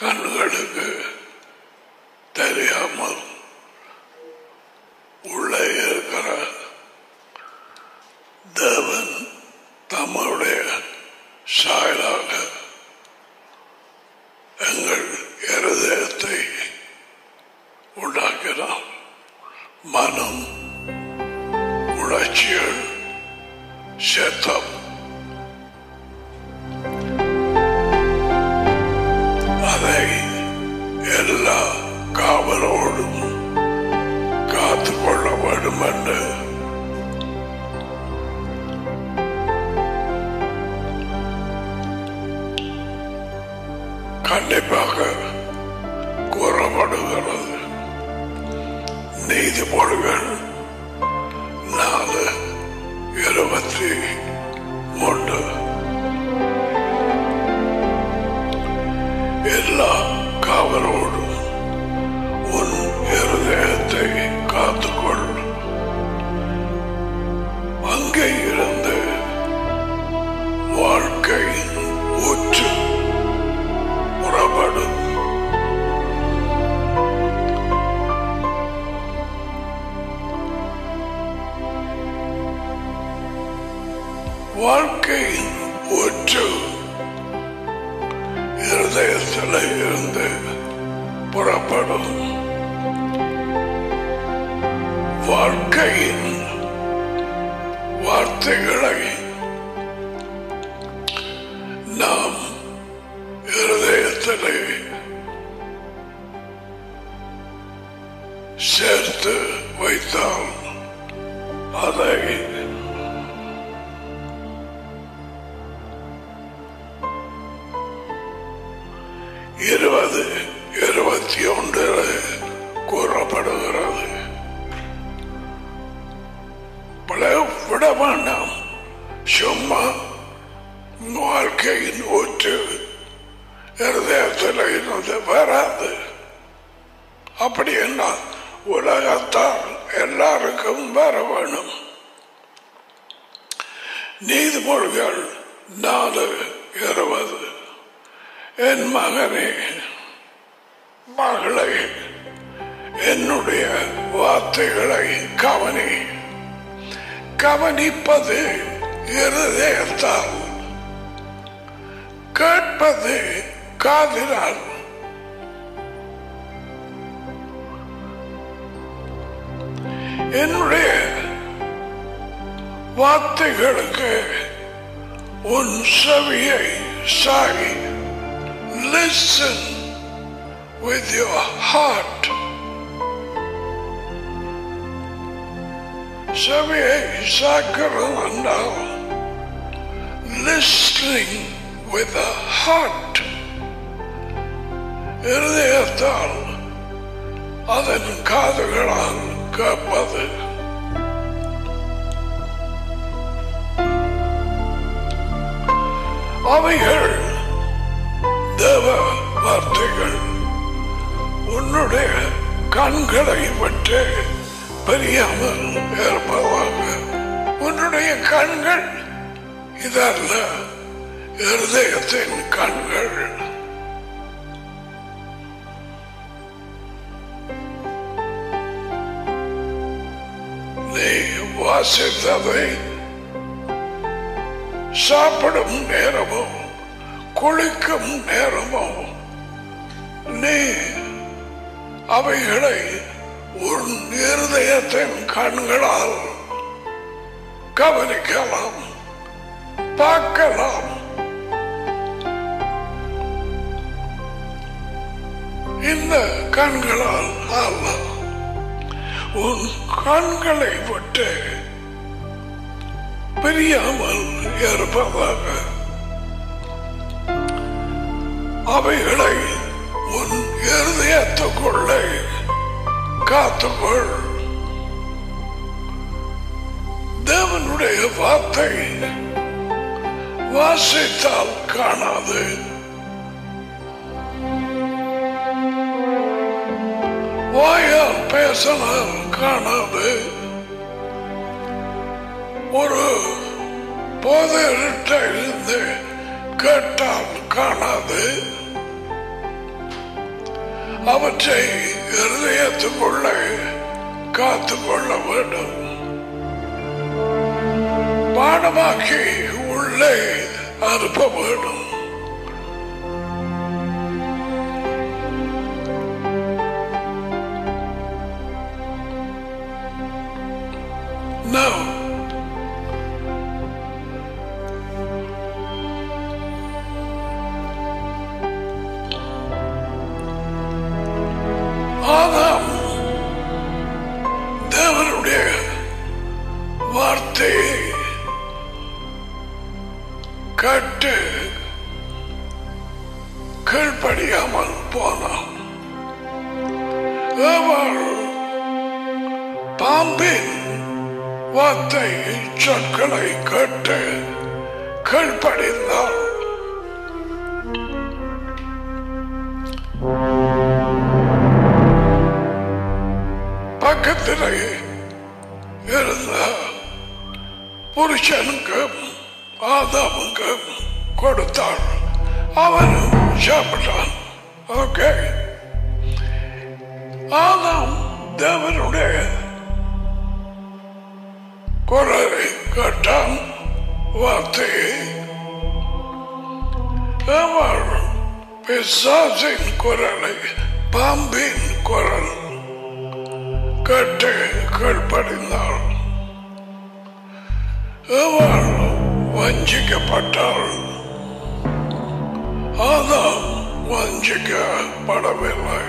கண்களுக்கு தெரியாமல் உள்ளே இருக்கிற தேவன் தம்முடைய சாயலாக எங்கள் இருதயத்தை உண்டாக்கினார் மனம் உணர்ச்சிகள் சேத்தம் அதை எல்லா காவலோடும் காத்துக்கொள்ள வேண்டும் என்று கண்டிப்பாக கூறப்படுகிறது நீதிமொழிகள் நாலு இருபத்தி மூன்று எல்லா காவலோடும் உன் இருதயத்தை காத்துக்கொள் அங்கே இருந்து வாழ்க்கையின் ஊற்று புறப்படும் வாழ்க்கையின் ஊற்று இருதயத்தில் இருந்து புறப்படும் வாழ்க்கையின் வார்த்தைகளை நாம் இருதயத்திலே சேர்த்து வைத்தால் அதை இருபது இருபத்தி ஒன்றில் கூறப்படுகிறது பல விட வேண்டாம் சும்மா வாழ்க்கையின் ஊற்று இருதயத்தில் இருந்து வராது அப்படி என்ன உலகத்தால் எல்லாருக்கும் வர வேணும் நீதிமொழிகள் நாலு இருபது என் மகனே மகளே என்னுடைய வார்த்தைகளை கவனி கவனிப்பது இருதயத்தால் கேட்பது காதினால் என்னுடைய வார்த்தைகளுக்கு உன் செவியை சாகி listen with your heart செவியை சாக்கிறது என்றால் listening with the heart இருதயத்தால் அதன் காதுகளால் கேட்பது அவைகள் தேவ வார்த்தைகள் உன்னுடைய கண்களை விட்டு பெரியாமல் இருப்பதாக உன்னுடைய கண்கள் இதல்ல இருதயத்தின் கண்கள் நீ வாசித்ததை சாப்பிடும் நேரமோ குளிக்கும் நேரமோ நீ அவைகளை உன் இருதயத்தின் கண்களால் கவனிக்கலாம் பார்க்கலாம் இந்த கண்களால் அல்ல உன் கண்களை விட்டு பிரியாமல் இருப்பதாக அவைகளை உன் இருதயத்துக்குள்ளே காத்துக்கொள் தேவனுடைய வார்த்தை வாசித்தால் காணாது வாயால் பேசலாம் காணாது ஒரு போதையிட்ட இருந்து கேட்டால் காணாது அவற்றை இருதயத்துக்குள்ளே காத்துக்கொள்ள வேண்டும் பாடமாக்கி உள்ளே அனுப்ப வேண்டும் No. ஆதாம் தேவனுடைய வார்த்தையை கேட்டு கீழ்ப்படியாமல் போனான் ஏவாள் பாம்பின் வார்த்தை சொற்களை கேட்டு கீழ்ப்படிந்தாள் பக்கத்திலே இருந்த புருஷனுக்கும் ஆதாமுக்கும் கொடுத்தாள் அவனும் சாப்பிட்டான் ஓகே ஆதாம் தேவனுடைய குரலை கேட்டான் வார்த்தையை அவள் பிசாசின் குரலை பாம்பின் குரல் கேட்டு கீழ்ப்படிந்தாள் அவள் வஞ்சிக்கப்பட்டாள் ஆதாம் வஞ்சிக்கப்படவில்லை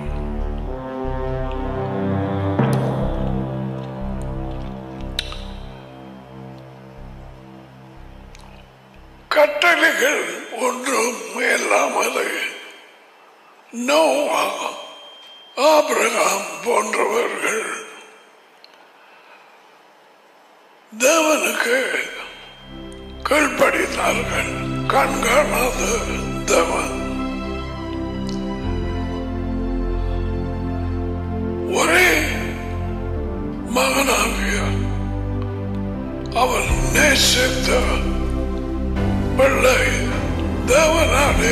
கட்டளைகள் ஒன்றும் இல்லாமலே நோவா ஆபிரகாம் போன்றவர்கள் தேவனுக்கு கீழ்ப்படினார்கள் கண்காணாத தேவன் ஒரே மகனாகிய அவன் நேசித்த பிள்ளை தேவனாலே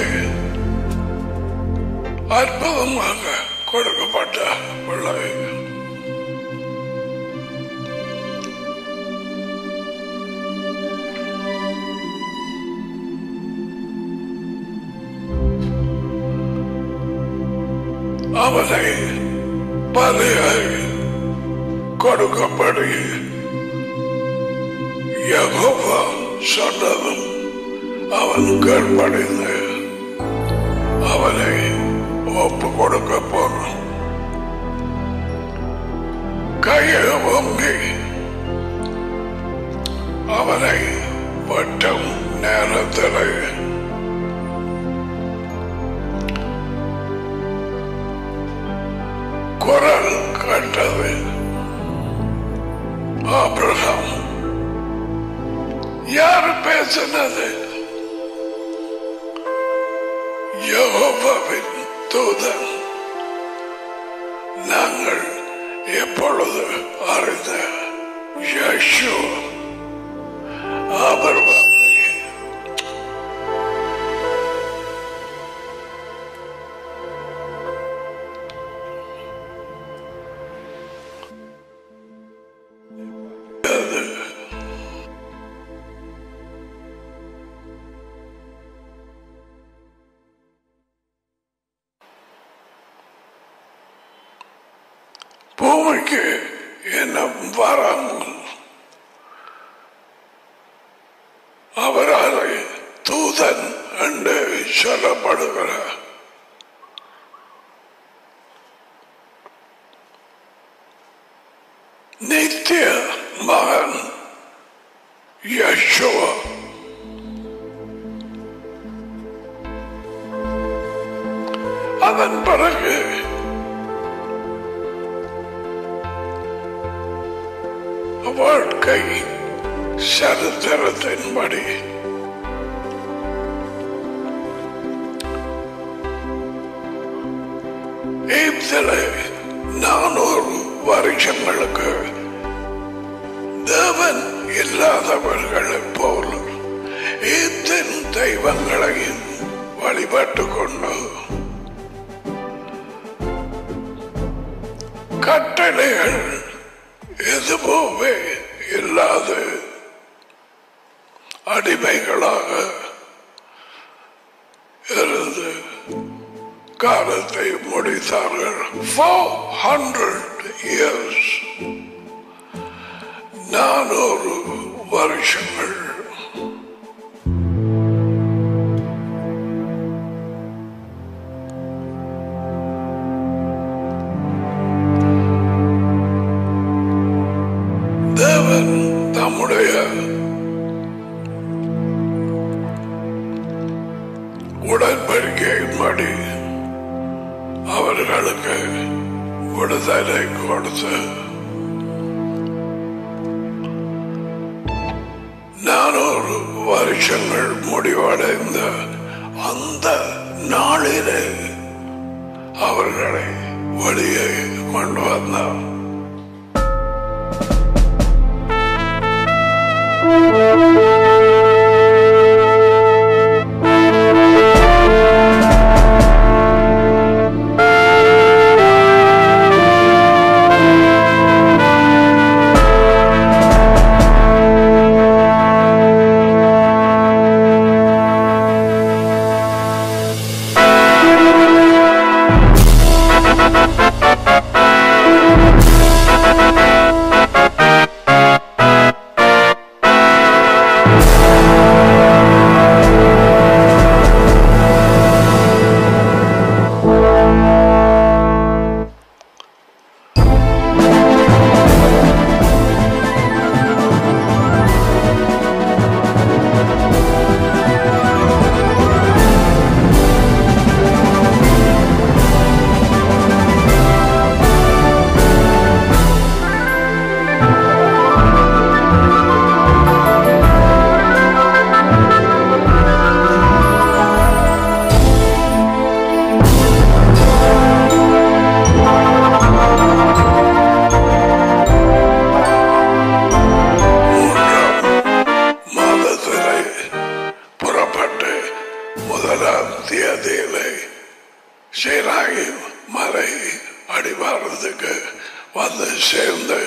அற்புதமாக கொடுக்கப்பட்ட பிள்ளை அவனை பலியாய் கொடுக்கப்படி யகோவா சொன்னதும் அவன் கற்படைந்து அவனை ஒப்பு கொடுக்க போனான் கையை ஓங்கி அவனை வட்டம் நேரத்தில் குரல் கண்டது ஆபிரகாம் யார் பேசினது யெகோவாவின் தூதன் நாங்கள் எப்பொழுது அறிந்த யேசு ஆபிரகாமை பூமிக்கு என்ன வராமல் அவரால் தூதன் என்று சொல்லப்படுகிற நித்திய மகன் யசோவா அதன் பிறகு வாழ்க்கை சரித்திரத்தின்படி எகிப்திலே நானூறு வருஷங்களுக்கு தேவன் இல்லாதவர்களைப் போல் எகிப்தின் தெய்வங்களையும் வழிபட்டு கொண்டு கட்டளைகள் எதுவுமே இல்லாத அடிமைகளாக இருந்து காலத்தை முடித்தார்கள் ஃபோர் ஹண்ட்ரட் இயர்ஸ் நானூறு வருஷங்கள் தேவன் தம்முடைய உடன்படிக்கையின்படி அவர்களுக்கு விடுதலை கொடுத்து நானூறு வருஷங்கள் முடிவடைந்த அந்த நாளிலே அவர்களை வெளியே கொண்டு வந்தார் மூன்றாம் மாதத்திலே புறப்பட்டு முதலாம் தேதியிலே சீராகி மலை அடிவாரத்துக்கு வந்து சேர்ந்து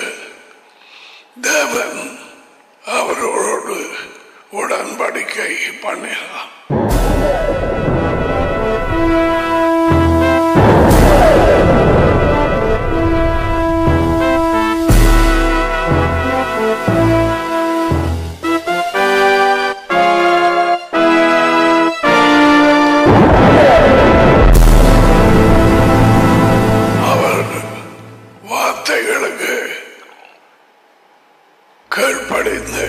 தேவன் அவரோடு உடன்படிக்கை பண்ணினார் அவர் வார்த்தைகளுக்கு கீழ்ப்படிந்து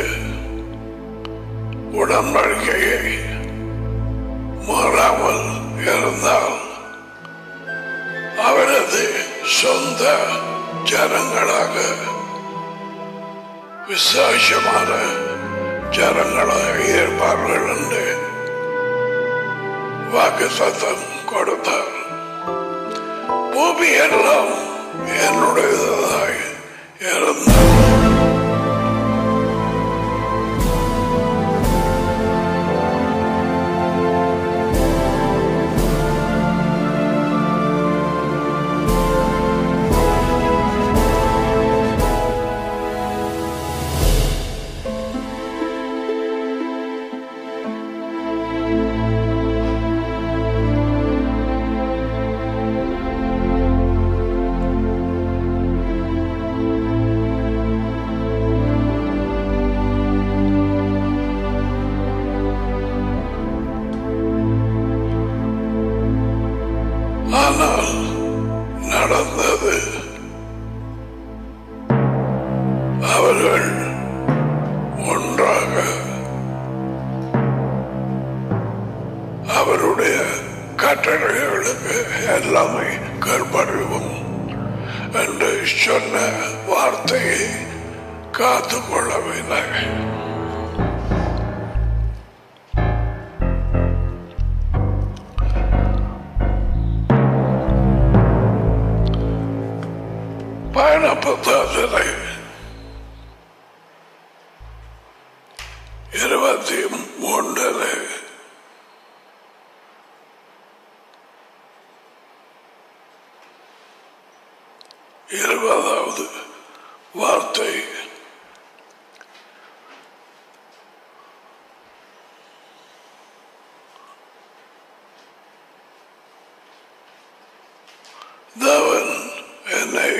உடன்படிக்கையை மாறாமல் இருந்தால் அவரது சொந்த ஜனங்களாக விசேஷமான ஜனங்களாக இருப்பார்கள் என்று வாக்கு சத்தம் கொடுத்தார் பூமி எல்லாம் என்னுடையதாய் இருந்தது ஆனால் நடந்தது அவர்கள் ஒன்றாக அவருடைய கட்டளைகளுக்கு எல்லாமே கற்பழிவும் என்று சொன்ன வார்த்தையை காத்துக்கொள்ளவில்லை பயண புத்தகத்திலே இருபத்தி மூன்றில் இருபதாவது வார்த்தை தேவன் என்னை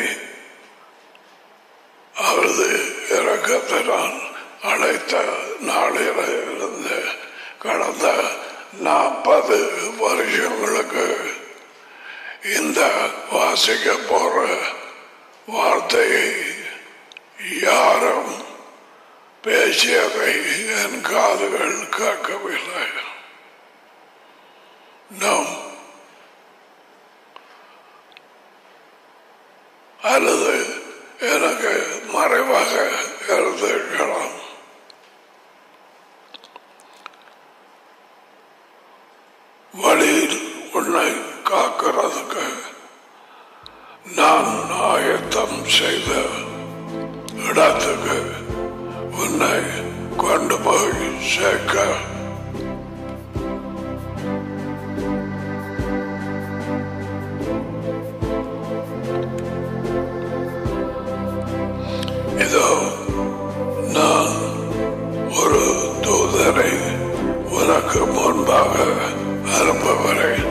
அவரது இறக்கத்தினால் அழைத்த நாளிலிருந்து கடந்த நாற்பது வருஷங்களுக்கு இந்த வாசிக்க போற வார்த்தையை யாரும் பேசியதை என் காதுகள் கேட்கவில்லை நாம் அல்லது எனக்கு மறைவாக இருந்திருக்கலாம் வழியில் உன்னை காக்கிறதுக்கு நான் ஆயத்தம் செய்த இடத்துக்கு உன்னை கொண்டு போய் சேர்க்க இதோ நான் ஒரு தூதரை உனக்கு முன்பாக அனுப்புகிறேன்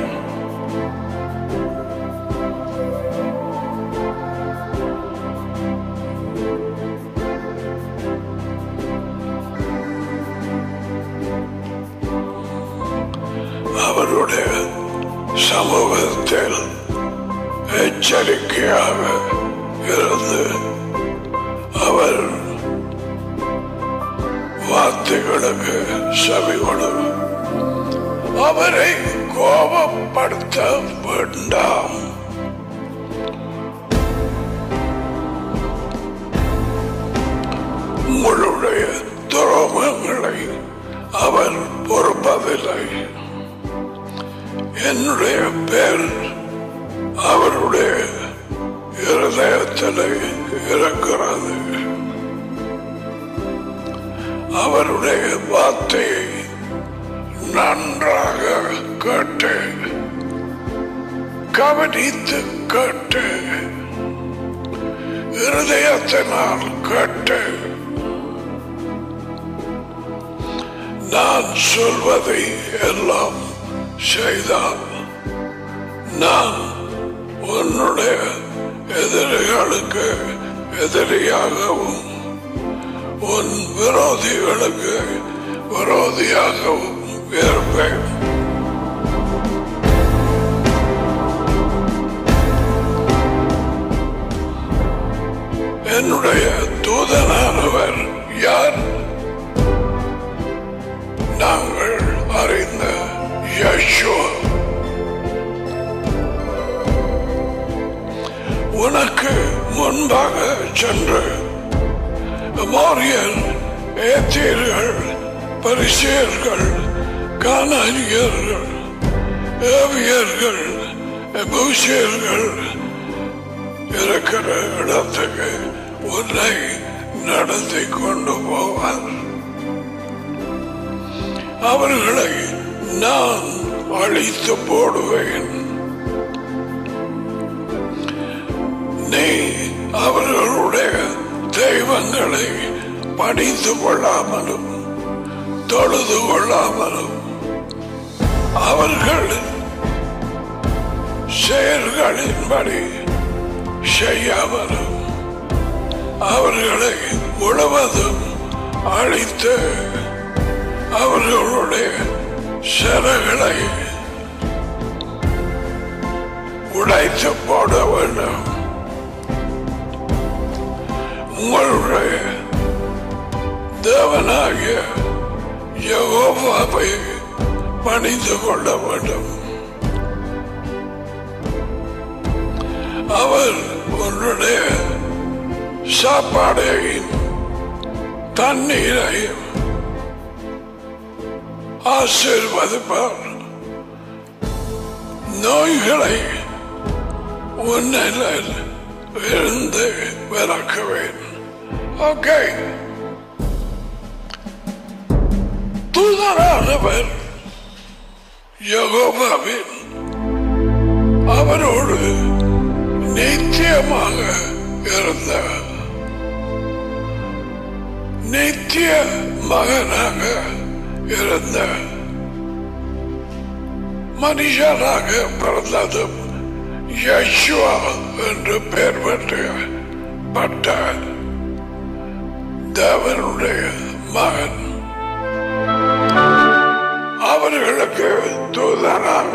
அவருடைய சமூகத்தில் எச்சரிக்கையாக இருந்து அவர் வார்த்தைகளுக்கு செவி கொடு அவரை கோபப்படுத்த வேண்டாம் உங்களுடைய துரோகங்களை அவர் பொறுப்பதில்லை என்னுடைய பேர் அவருடைய இருதயத்தில் இருக்கிறது அவருடைய வார்த்தையை நன்றாக கேட்டு கவனித்து கேட்டு இருதயத்தினால் கேட்டு நான் சொல்வதை எல்லாம் செய்தால் நான் உன்னுடைய எதிரிகளுக்கு எதிரியாகவும் உன் விரோதிகளுக்கு விரோதியாகவும் இருப்பேன் என்னுடைய தூதனானவர் யார் நாங்கள் அறிந்த யஷுவா உனக்கு முன்பாக சென்று மோரியர் ஏத்தியர்கள் பரிசேயர்கள் கானானியர்கள் ஏவியர்கள் பூசியர்கள் இருக்கிற இடத்துக்கு உன்னை நடத்தி கொண்டு போவார் அவர்களை நான் அழித்து போடுவேன் நீ அவர்களுடைய தெய்வங்களை பணிந்து கொள்ளாமலும் தொழுது கொள்ளாமலும் அவர்கள் செயல்களின்படி செய்யாமலும் அவர்களை முழுவதும் அழித்து அவர்களுடைய சிறகளை உடைத்து போட வேண்டும் உங்களுடைய தேவனாகிய யகோவாவை பணிந்து கொள்ள வேண்டும் அவர் உன்னுடைய சாப்பாடையும் தண்ணீரையும் ஆசீர்வதிப்பார் நோய்களை உன்னில் இருந்து விளக்குவேன் ஓகே தூதரானவர் யகோபாவின் அவரோடு நித்தியமாக தேவனாக இருந்த நித்திய மகனாக இருந்த மனுஷனாக பிறந்ததும் யசுவா என்று பெயர் பெற்ற பட்ட தேவனுடைய மகன் அவர்களுக்கு தூதனாக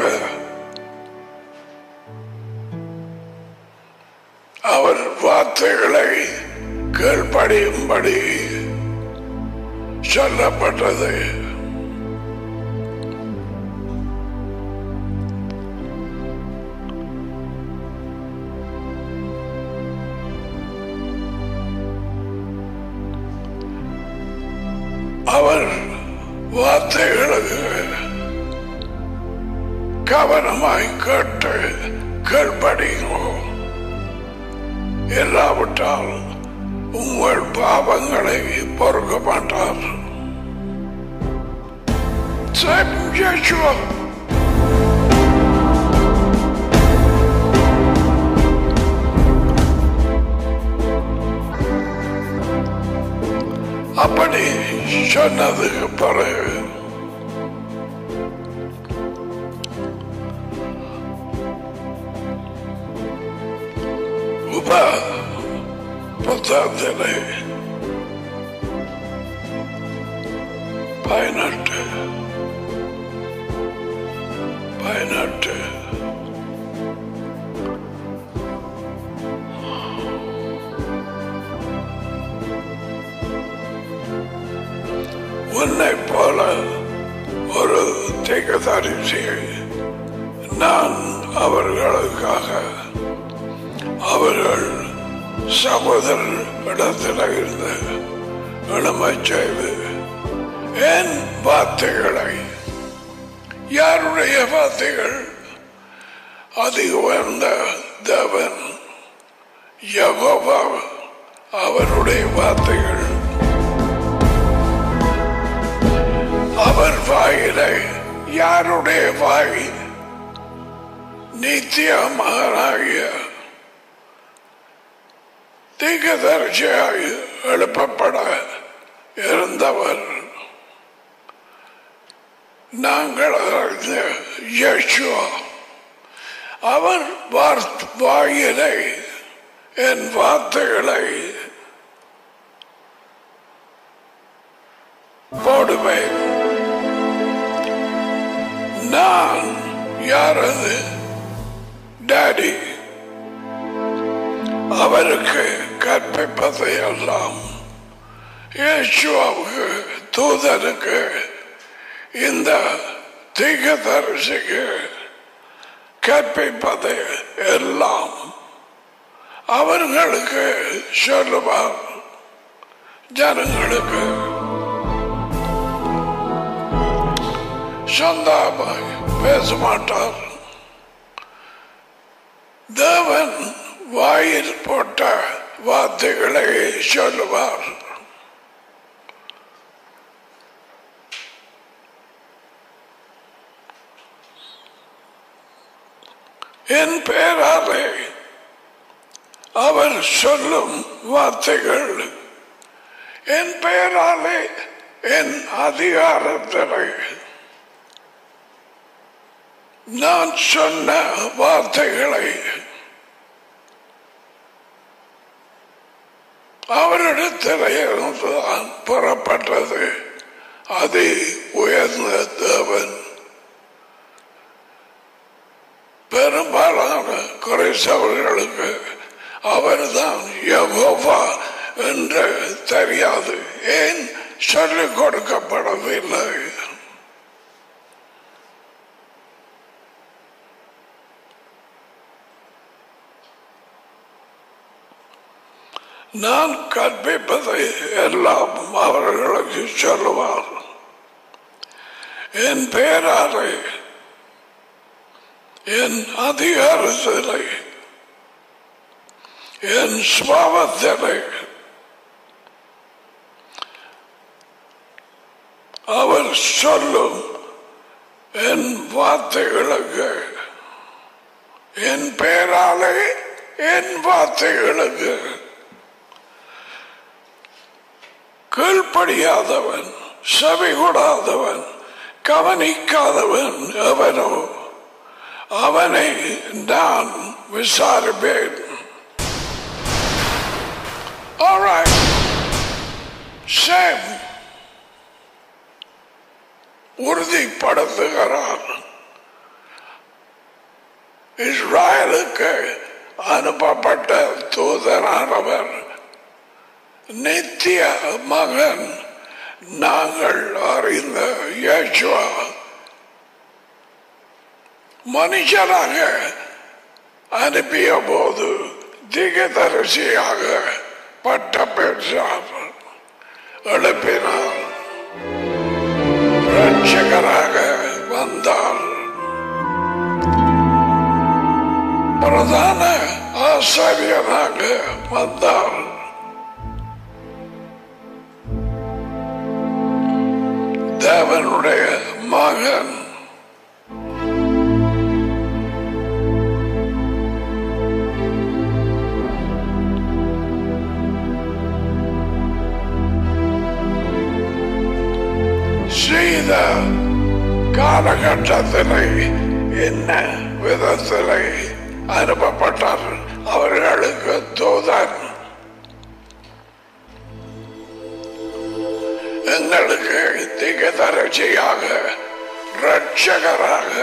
அவர் வார்த்தைகளை கீழ்ப்படியும்படி சொல்லப்பட்டது அவர் வார்த்தைகளுக்கு கவனமாய் கேட்டு கீழ்ப்படியுமோ இல்லாவிட்டால் உங்கள் பாவங்களை பொறுக்க மாட்டார் Same Yeshua. அப்படி சொன்னதுக்கு பிறகு உப புத்தகத்திலே பதினெட்டு பதினெட்டு உன்னை போல ஒரு திகதரிசியை நான் அவர்களுக்காக அவர்கள் சகோதரர் இடத்தில் இருந்து இளமை செய்து என் வார்த்தைகளை யாருடைய வார்த்தைகள் அதி உயர்ந்த தேவன் யகோவா அவருடைய வார்த்தைகள் அவர் வாயிலை யாருடைய வாய் நித்திய மகனாகிய தீகதரிசியாய் எழுப்பப்பட இருந்தவர் நாங்கள் அறிந்த யேசுவா அவர் வார்த்- வாயிலை என் வார்த்தைகளை போடுவேன் நான் யாரது டாடி அவருக்கு கற்பிப்பதை எல்லாம் இயேசுவுக்கு தூதனுக்கு இந்த தீகதரிசிக்கு கற்பிப்பதை எல்லாம் அவர்களுக்கு சொல்லுவார் ஜனங்களுக்கு சொந்தமாய் பேச மாட்டார் தேவன் வாயில் போட்ட வார்த்தைகளை சொல்லுவார் என் பெயராலே அவர் சொல்லும் வார்த்தைகள் என் பெயராலே என் அதிகாரத்திலே நான் சொன்ன வார்த்தைகளை அவரிடத்திலே இருந்துதான் புறப்பட்டது அது உயர்ந்த தேவன் பெரும்பாலான குறைசவர்களுக்கு அவர்தான் யகோவா என்று தெரியாது ஏன் சொல்லிக் கொடுக்கப்படவில்லை நான் கற்பிப்பதை எல்லாம் அவர்களுக்கு சொல்லுவார் என் பெயராலே என் அதிகாரத்திலே என் சுவாபத்திலே அவர் சொல்லும் என் வார்த்தைகளுக்கு என் பெயராலே என் வார்த்தைகளுக்கு கீழ்ப்படியாதவன் செவி கொடாதவன் கவனிக்காதவன் அவனோ அவனை நான் விசாரிப்பேன் Alright. Sam உறுதிப்படுத்துகிறார் இஸ்ராயலுக்கு அனுப்பப்பட்ட தூதரானவர் நித்திய மகன் நாங்கள் அறிந்த யேசுவா மனுஷனாக அனுப்பிய போது திகதரிசியாக பட்ட பெற்றார் எழுப்பினார் ரட்சகராக வந்தார் பிரதான ஆசாரியராக வந்தார் தேவனுடைய மகன் செய்த காலகட்டத்திலே என்ன விதத்திலே அனுப்பப்பட்டார் அவர்களுக்கு தூதன் எங்களுக்கு திகதரட்சியாக ரட்சகராக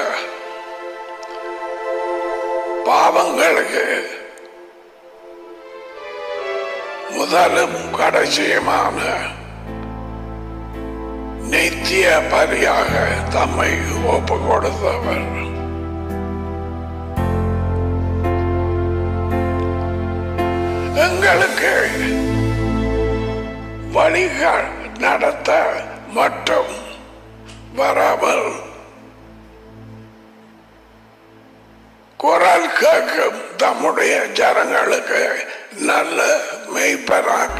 பாவங்களுக்கு முதலும் கடைசியுமான நித்திய பலியாக தம்மை ஒப்பு கொடுத்தவர் எங்களுக்கு வழிகள் நடத்த மட்டும் வராமல் குரல் கேட்கும் தம்முடைய ஜனங்களுக்கு நல்ல மெய்ப்பராக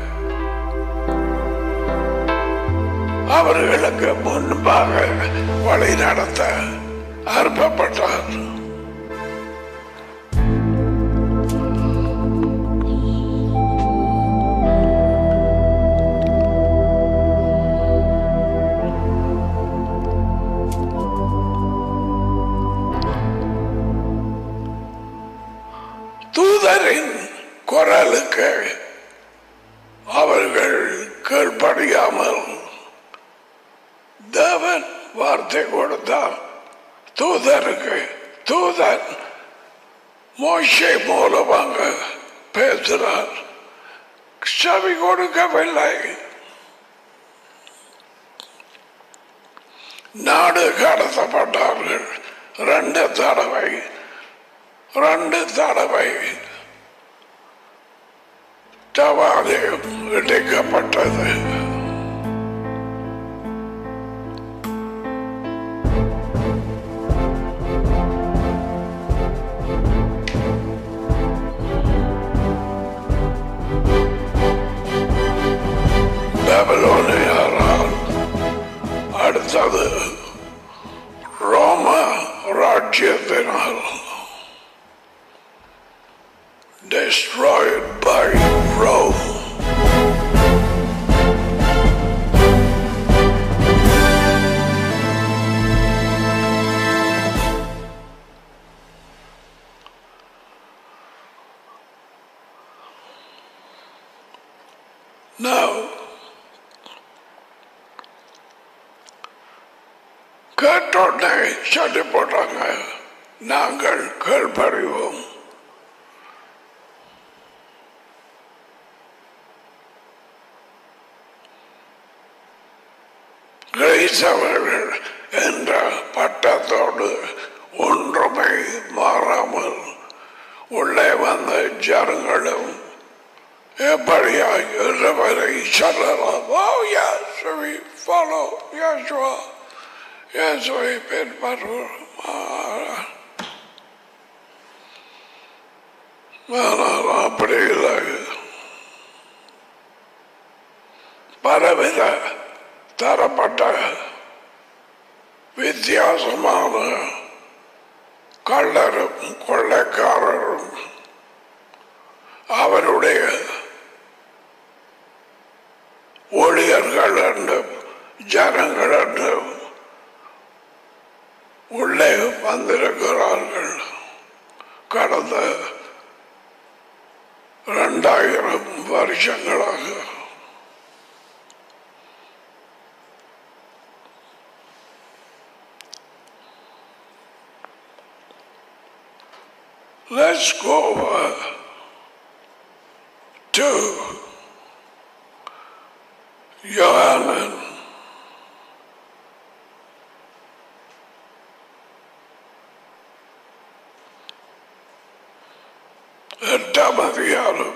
அவர்களுக்கு முன்பாக வழி நடத்த அனுப்பப்பட்டார் தூதரின் குரலுக்கு அவர்கள் கீழ்ப்படியாமல் தேவன் வார்த்தை கொடுத்தார் தூதருக்கு தூதன் மோசை மூலமாக பேசுகிறார் செவி கொடுக்கவில்லை நாடு கடத்தப்பட்டார்கள் ரெண்டு தடவை ரெண்டு தடவை தவாதயம் இடிக்கப்பட்டது பாபிலோனியரால் அடுத்தது ரோம ராஜ்யத்தினால் destroyed by Rome. Now, கேட்டோடனே சொல்லி போட்டாங்க நாங்கள் கேள்பறிவோம் கிரைசவர்கள் என்ற பட்டத்தோடு ஒன்றுமே மாறாமல் உள்ளே வந்த ஜனங்களும் எப்படியாய் இறைவரை சொல்லலாம் ஓ யாசுவை ஃபாலோ யாசுவா யாசுவை பின்பற்றுவோம் ஆனால் அப்படி இல்லை பலவித தரப்பட்ட வித்தியாசமான கள்ளரும் கொள்ளைக்காரரும் அவருடைய ஊழியர்கள் என்றும் ஜனங்கள் என்றும் உள்ளே வந்திருக்கிறார்கள் கடந்த இரண்டாயிரம் வருஷங்களாக Let's go uh, to Johanan. எட்டாம் அதிகாரம்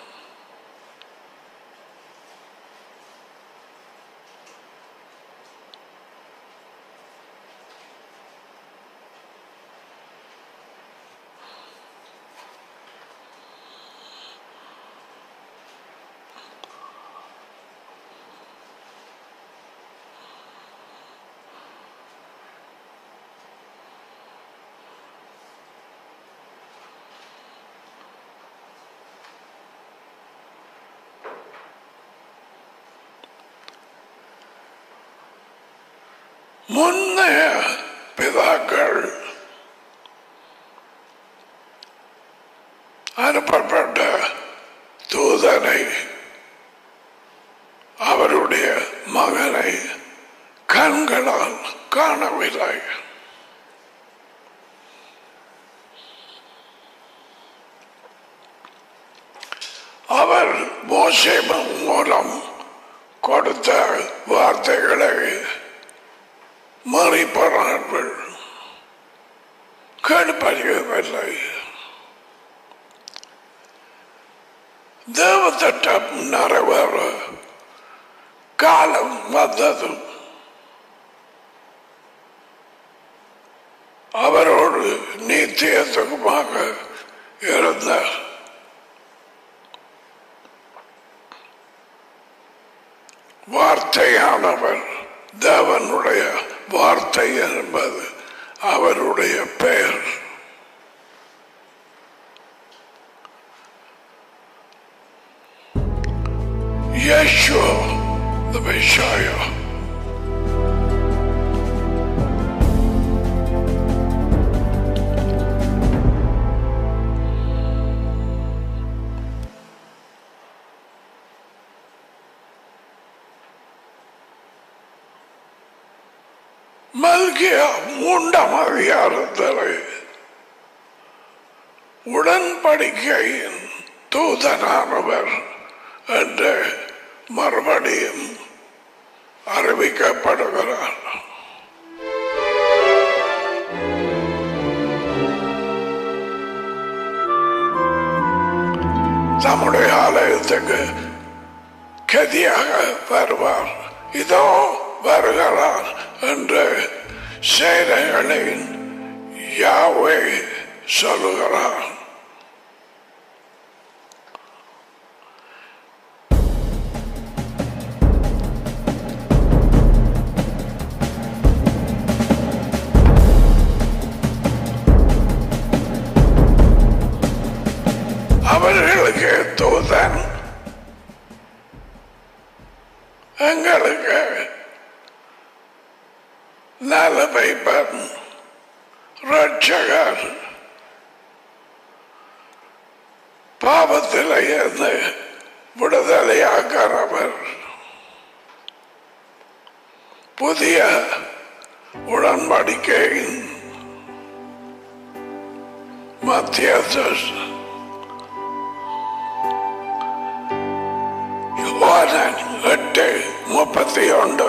முன்னைய பிதாக்கள் அனுப்பப்பட்ட தூதனை அவருடைய மகனை கண்களால் காணவில்லை அவர் மோசேமம் மூலம் கொடுத்த வார்த்தைகளை மறைப்பறார்கள் கடுப்பறியவில்லை தேவத்திட்டம் நிறைவேற காலம் வந்ததும் அவரோடு நீத்தியத்துக்குமாக இருந்த வார்த்தையானவர் தேவனுடைய வார்த்தை என்பது அவருடைய பெயர் Yeshua, the Messiah. மல்கியா மூன்றாம் அதிகாரத்தில் உடன்படிக்கையின் தூதனானவர் என்று மறுபடியும் அறிவிக்கப்படுகிறார் நம்முடைய ஆலயத்துக்கு கதியாக வருவார் இதோ வருகிறார் என்று சேனைகளின் யாவை சொல்லுகிறார் அவர்களுக்கு தூதன் எங்களுக்கு நலமைப்பன் ரட்சகர் பாவத்தில் இருந்து விடுதலையாக்கிறவர் புதிய உடன்படிக்கையின் மத்தியஸ்தர் யோவான் எட்டு முப்பத்தி ஒன்று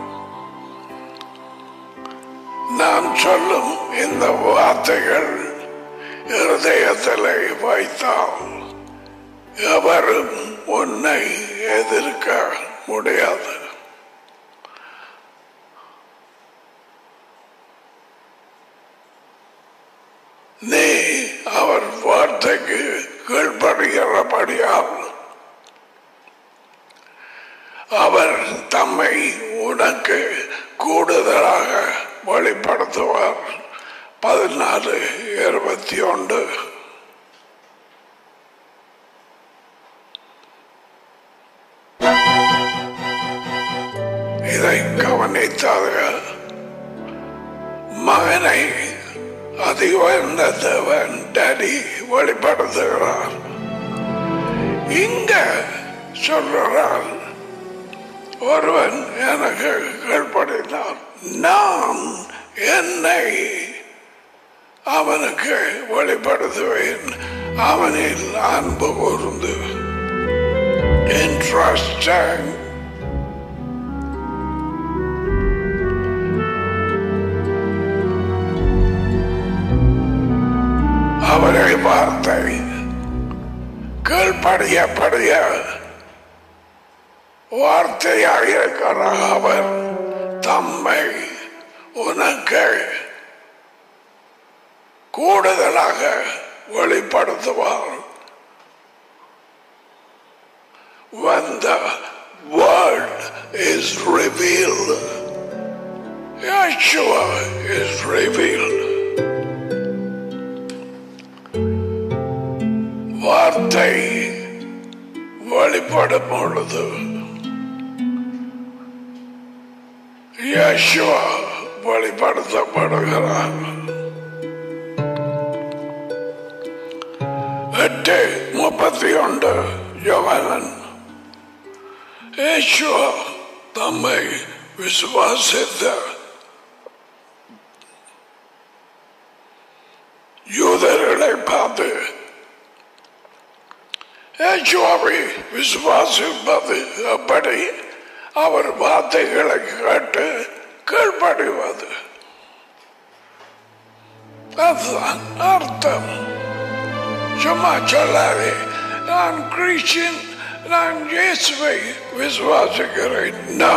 நான் சொல்லும் இந்த வார்த்தைகள் இருதயத்தில் வைத்தால் எவரும் உன்னை எதிர்க்க முடியாது நீ அவர் வார்த்தைக்கு கீழ்ப்படுகிறபடியால் அவர் தம்மை உனக்கு கூடுதலாக வெளிப்படுத்துவார் பதினாலு இருபத்தி ஒன்று குறித்தது மகனை அதி உயர்ந்த தேவன் டேடி வெளிப்படுத்துகிறார் இங்க சொல்றார் ஒருவன் எனக்கு கீழ்ப்படினான் நான் என்னை அவனுக்கு வெளிப்படுத்துவேன் அவனில் அன்பு கூர்ந்து இன்ட்ரஸ்டிங் அவரை வார்த்தை கீழ்ப்படிய படிய வார்த்தையாக இருக்கிற அவர் தம்மை உனக்கு கூடுதலாக வெளிப்படுத்துவார் when the word is revealed Yeshua is revealed வார்த்தை வெளிப்படும் பொழுது யேசுவா வெளிப்படுத்தப்படுகிறார் எட்டு முப்பத்தி ஒன்று யோகனன் யேசுவா தம்மை விசுவாசித்த யூதர்களை பார்த்து யேசுவாவை விசுவாசிப்பது அப்படி அவர் வார்த்தைகளை கேட்டு கீழ்ப்படிவது அதுதான் அர்த்தம் சும்மா சொல்லாதே நான் கிறிஸ்டின் நான் இயேசுவை விசுவாசிக்கிறேன் நோ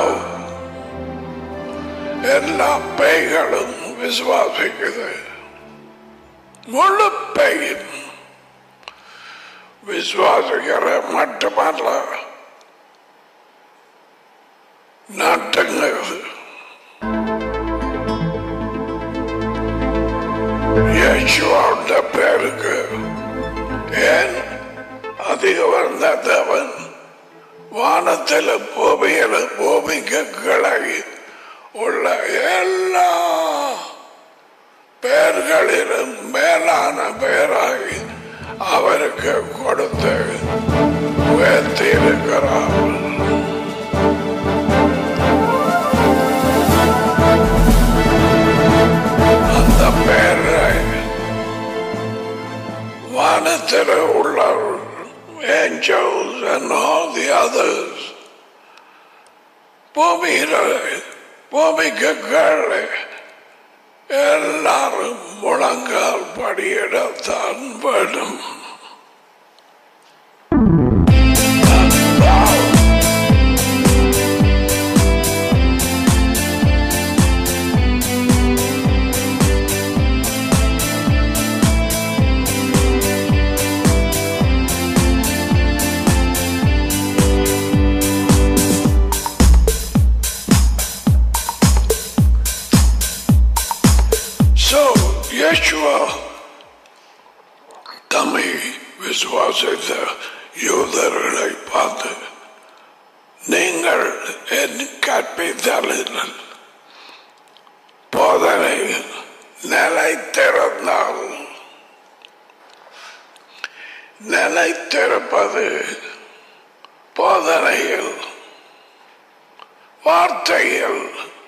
எல்லா பேய்களும் விசுவாசிக்குது முழு பேயும் விசுவாசிக்கிற மட்டுமல்ல நாட்டங்கள் யேசுவாண்ட பேருக்கு ஏன் அதிக வந்த தேவன் வானத்தில் பூமியில பூமிக்கு கிளகி உள்ள எல்லா பெயர்களிலும் மேலான பெயராகி அவருக்கு கொடுத்து உயர்த்தி இருக்கிறார் அந்த பெயரை வானத்தில் உள்ள angels and all the others பூமியில பூமிக்கு கீழே எல்லாரும் முழங்கால் படியிடத்தான் வேணும் So, Yeshua தம்மை விசுவாசித்த யூதர்களை பார்த்து நீங்கள் என் கற்பித்தலில் போதனை நிலைத்திருந்தால் நிலைத்திருப்பது போதனையில் வார்த்தையில்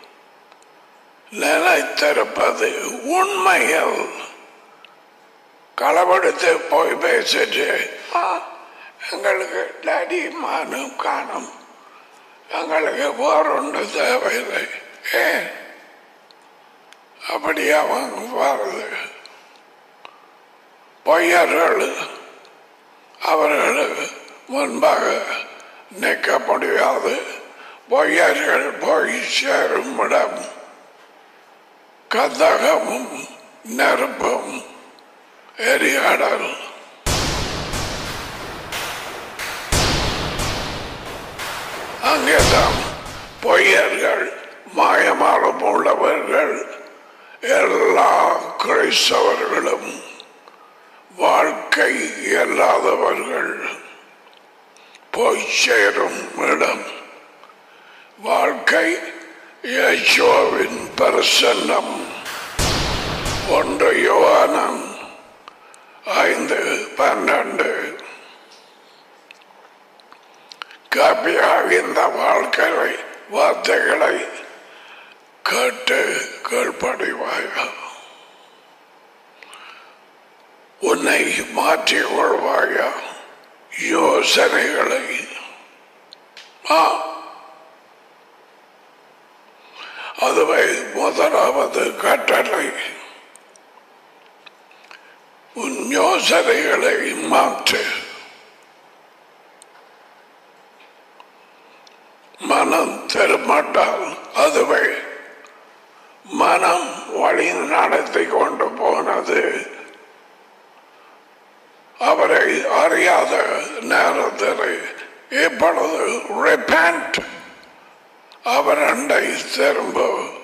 நிலைத்திருப்பது உண்மையில் களவெடுத்து போய் பேசிட்டு "ஆ, எங்களுக்கு டடி மானும் காணும் எங்களுக்கு போறொன்று தேவையில்லை ஏன் அப்படி அவங்க வருது பொய்யர்கள் அவர்கள் முன்பாக நிற்க முடியாது பொய்யர்கள் போய் சேரும் இடம் கந்தகமும் நெருப்பும் எரியாடல் அங்கேதான் பொய்யர்கள் மாயமாலம் உள்ளவர்கள் எல்லா கிறிஸ்தவர்களும் வாழ்க்கை இல்லாதவர்கள் போய் சேரும் இடம் வாழ்க்கை யேசுவின் பிரசன்னம் ஒன்று யோவானம் ஐந்து பன்னெண்டு காப்பியாக இந்த வாழ்க்கை வார்த்தைகளை கேட்டு கீழ்ப்படிவாயா உன்னை மாற்றிக் கொள்வாயா யோசனைகளை ஆ அதுவே முதலாவது கட்டளை உன் யோசனைகளை மாற்று மனம் திரும்பட்டால் அதுவே மனம் வழி நடத்தி கொண்டு போனது அவரை அறியாத நேரத்தில் இப்பொழுது repent அவர் அண்டை திரும்ப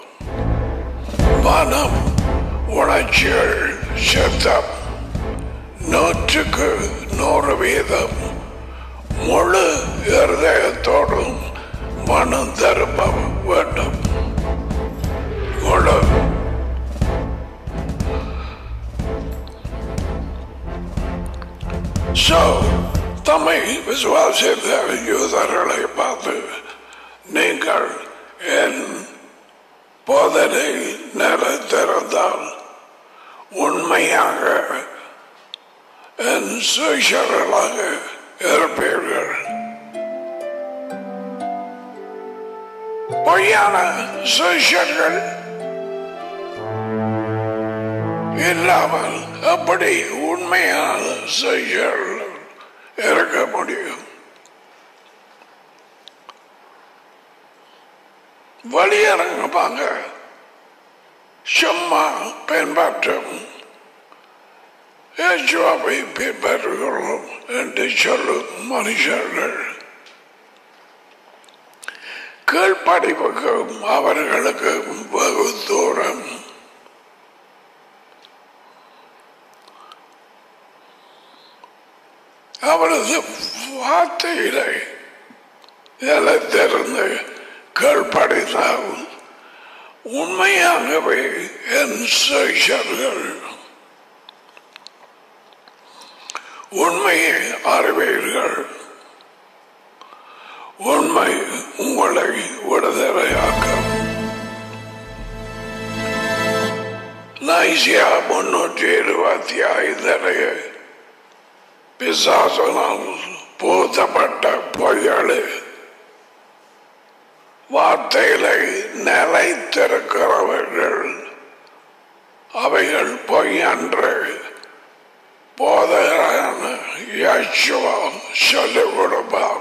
மனம் உணர்ச்சிகள் சத்தம் நூற்றுக்கு நூறு வீதம் முழு இருதயத்தோடும் மனம் திரும்ப வேண்டும் முழு So, தம்மை விசுவாசித்த யூதர்களை பார்த்து நீங்கள் என் போதனை நிலைத்திருந்தால் உண்மையாக என் சுஷர்களாக இருப்பீர்கள் பொய்யான சுஷர்கள் இல்லாமல் அப்படி உண்மையான சுஷர்கள் இருக்க முடியும் வெளியிறங்கப்பாங்க சும்மா பின்பற்றும் இயேசுவை பின்பற்றுகிறோம் என்று சொல்லும் மனுஷர்கள் கீழ்ப்படிவுக்கும் அவர்களுக்கு வெகு தூரம் அவரது வார்த்தையிலே நிலைத்திருந்து கீழ்ப்படித்தால் உண்மையாகவே என் சேஷர்கள் உண்மையை அறிவீர்கள் உண்மை உங்களை விடுதலையாக்கும் நைசியா முன்னூற்றி இருபத்தி ஐந்தரைய பிசாசனால் பூத்தப்பட்ட பொய்களே வார்த்தைகளை நிலைத்திருக்கிறவர்கள் அவைகள் பொய்யன்று போதகரான யசுவா சொல்லிக் கொடுப்பார்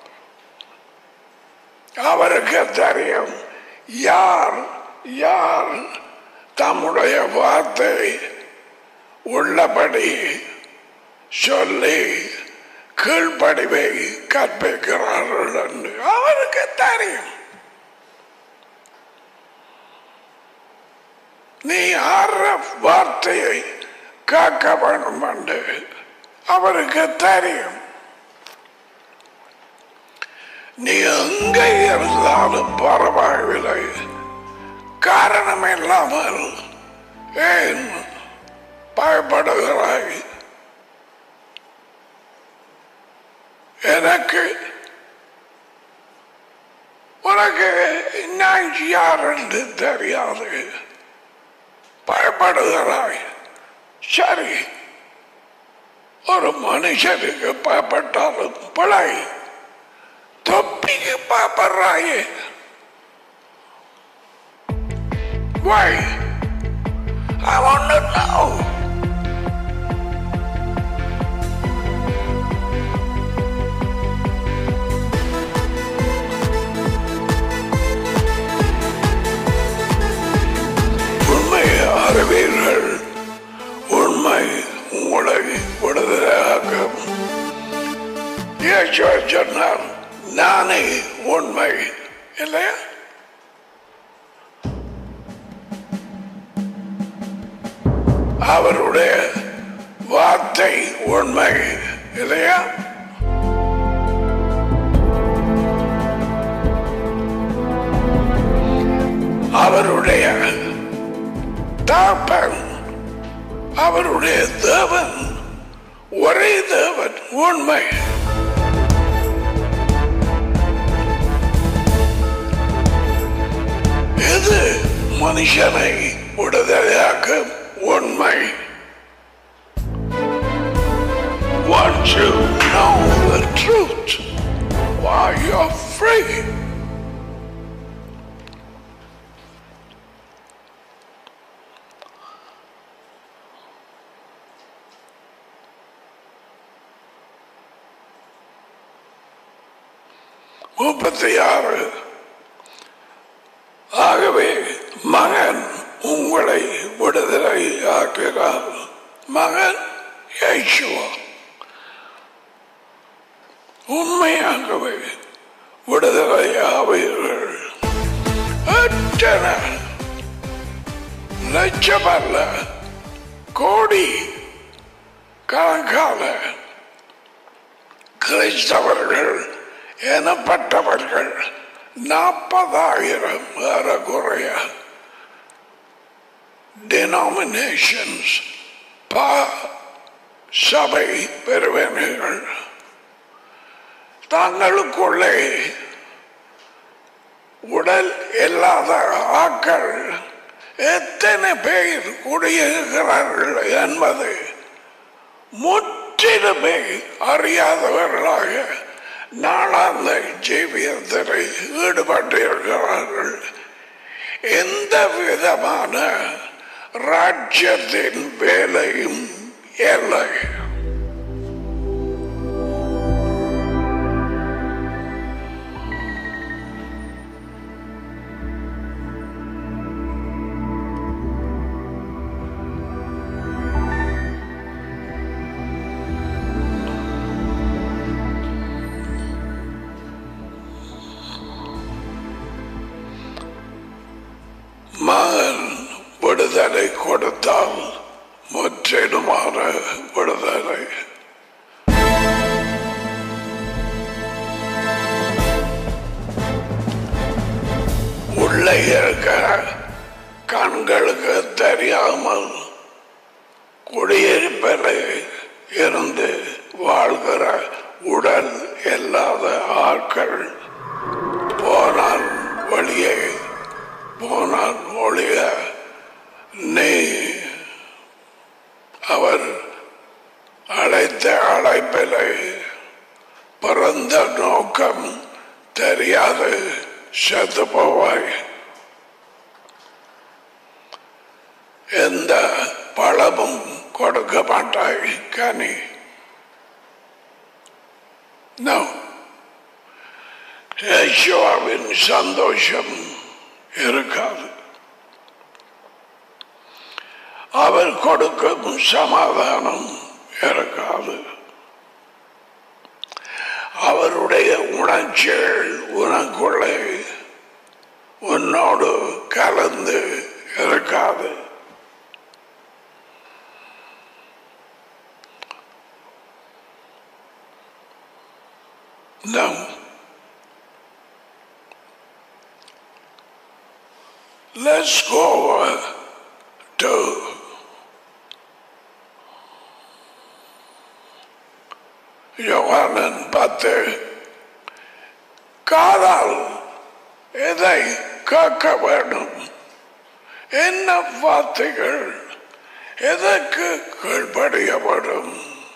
அவருக்கு தெரியும் யார் யார் தம்முடைய வார்த்தை உள்ளபடி சொல்லி கீழ்ப்படிவை கற்பிக்கிறார்கள் என்று அவருக்கு தெரியும் நீ ஆற வார்த்தையை காக்க வேண்டும் என்று அவருக்கு தெரியும் நீ எங்கே இருந்தாலும் பரவாயில்லை காரணம் இல்லாமல் ஏன் பயப்படுகிறாய் எனக்கு உனக்கு நான் யார் என்று தெரியாது பயப்படுகிறாய் சரி ஒரு மனுஷனுக்கு பயப்பட்டாலும் பிழை தொப்பிக்கு பயப்படுறாயே Why? I want to know. உண்மை அறிவீர்கள் உண்மை உங்களை விடுதலையாக்கும் இயேசு சொன்னார் நானே உண்மை இல்லையா அவருடைய வார்த்தை உண்மை இல்லையா அவருடைய தாப்பன் அவருடைய தேவன் ஒரே தேவன் உண்மை எது மனுஷனை விடுதலையாக்கும் உண்மை Once you know the truth, why you're free. முப்பத்தி ஆறு ஆகவே மகன் உங்களை விடுதலை ஆக்கிறார் மகன் யேசுவா உண்மையாகவே விடுதலை ஆவீர்கள் அத்தனை லட்சமல்ல கோடி கணக்கான கிறிஸ்தவர்கள் எனப்பட்டவர்கள் நாற்பதாயிரம் ஏறக்குறைய denominations பா சபை பெறுவீர்கள் தங்களுக்குள்ளே உடல் இல்லாத ஆக்கள் எத்தனை பேர் குடியிருக்கிறார்கள் என்பது முற்றிலுமே அறியாதவர்களாக நாளாந்த ஜீவியத்தில் ஈடுபட்டிருக்கிறார்கள் எந்த விதமான ராஜ்யத்தின் வேலையும் இல்லை மகன் விடுதலை கொடுத்தால் முற்றிலுமான விடுதலை உள்ளே இருக்க கண்களுக்கு தெரியாமல் குடியிருப்பில் இருந்து வாழ்கிற உடல் இல்லாத ஆட்கள் போனால் வழியே போனால் ஒழிய நீ அவர் அழைத்த அழைப்பிலை பிறந்த நோக்கம் தெரியாது செத்து போவாய் எந்த பழமும் கொடுக்க மாட்டாய் கனி No. யேசுவாவின் சந்தோஷம் இருக்காது அவர் கொடுக்கும் சமாதானம் இருக்காது அவருடைய உணர்ச்சிகள் உனக்குள்ளே உன்னோடு கலந்து இருக்காது No. Let's go uh, to யோகானன் பத்து காதால் எதை கேட்க வேண்டும் என்ன வார்த்தைகள் எதற்கு கீழ்ப்படியப்படும்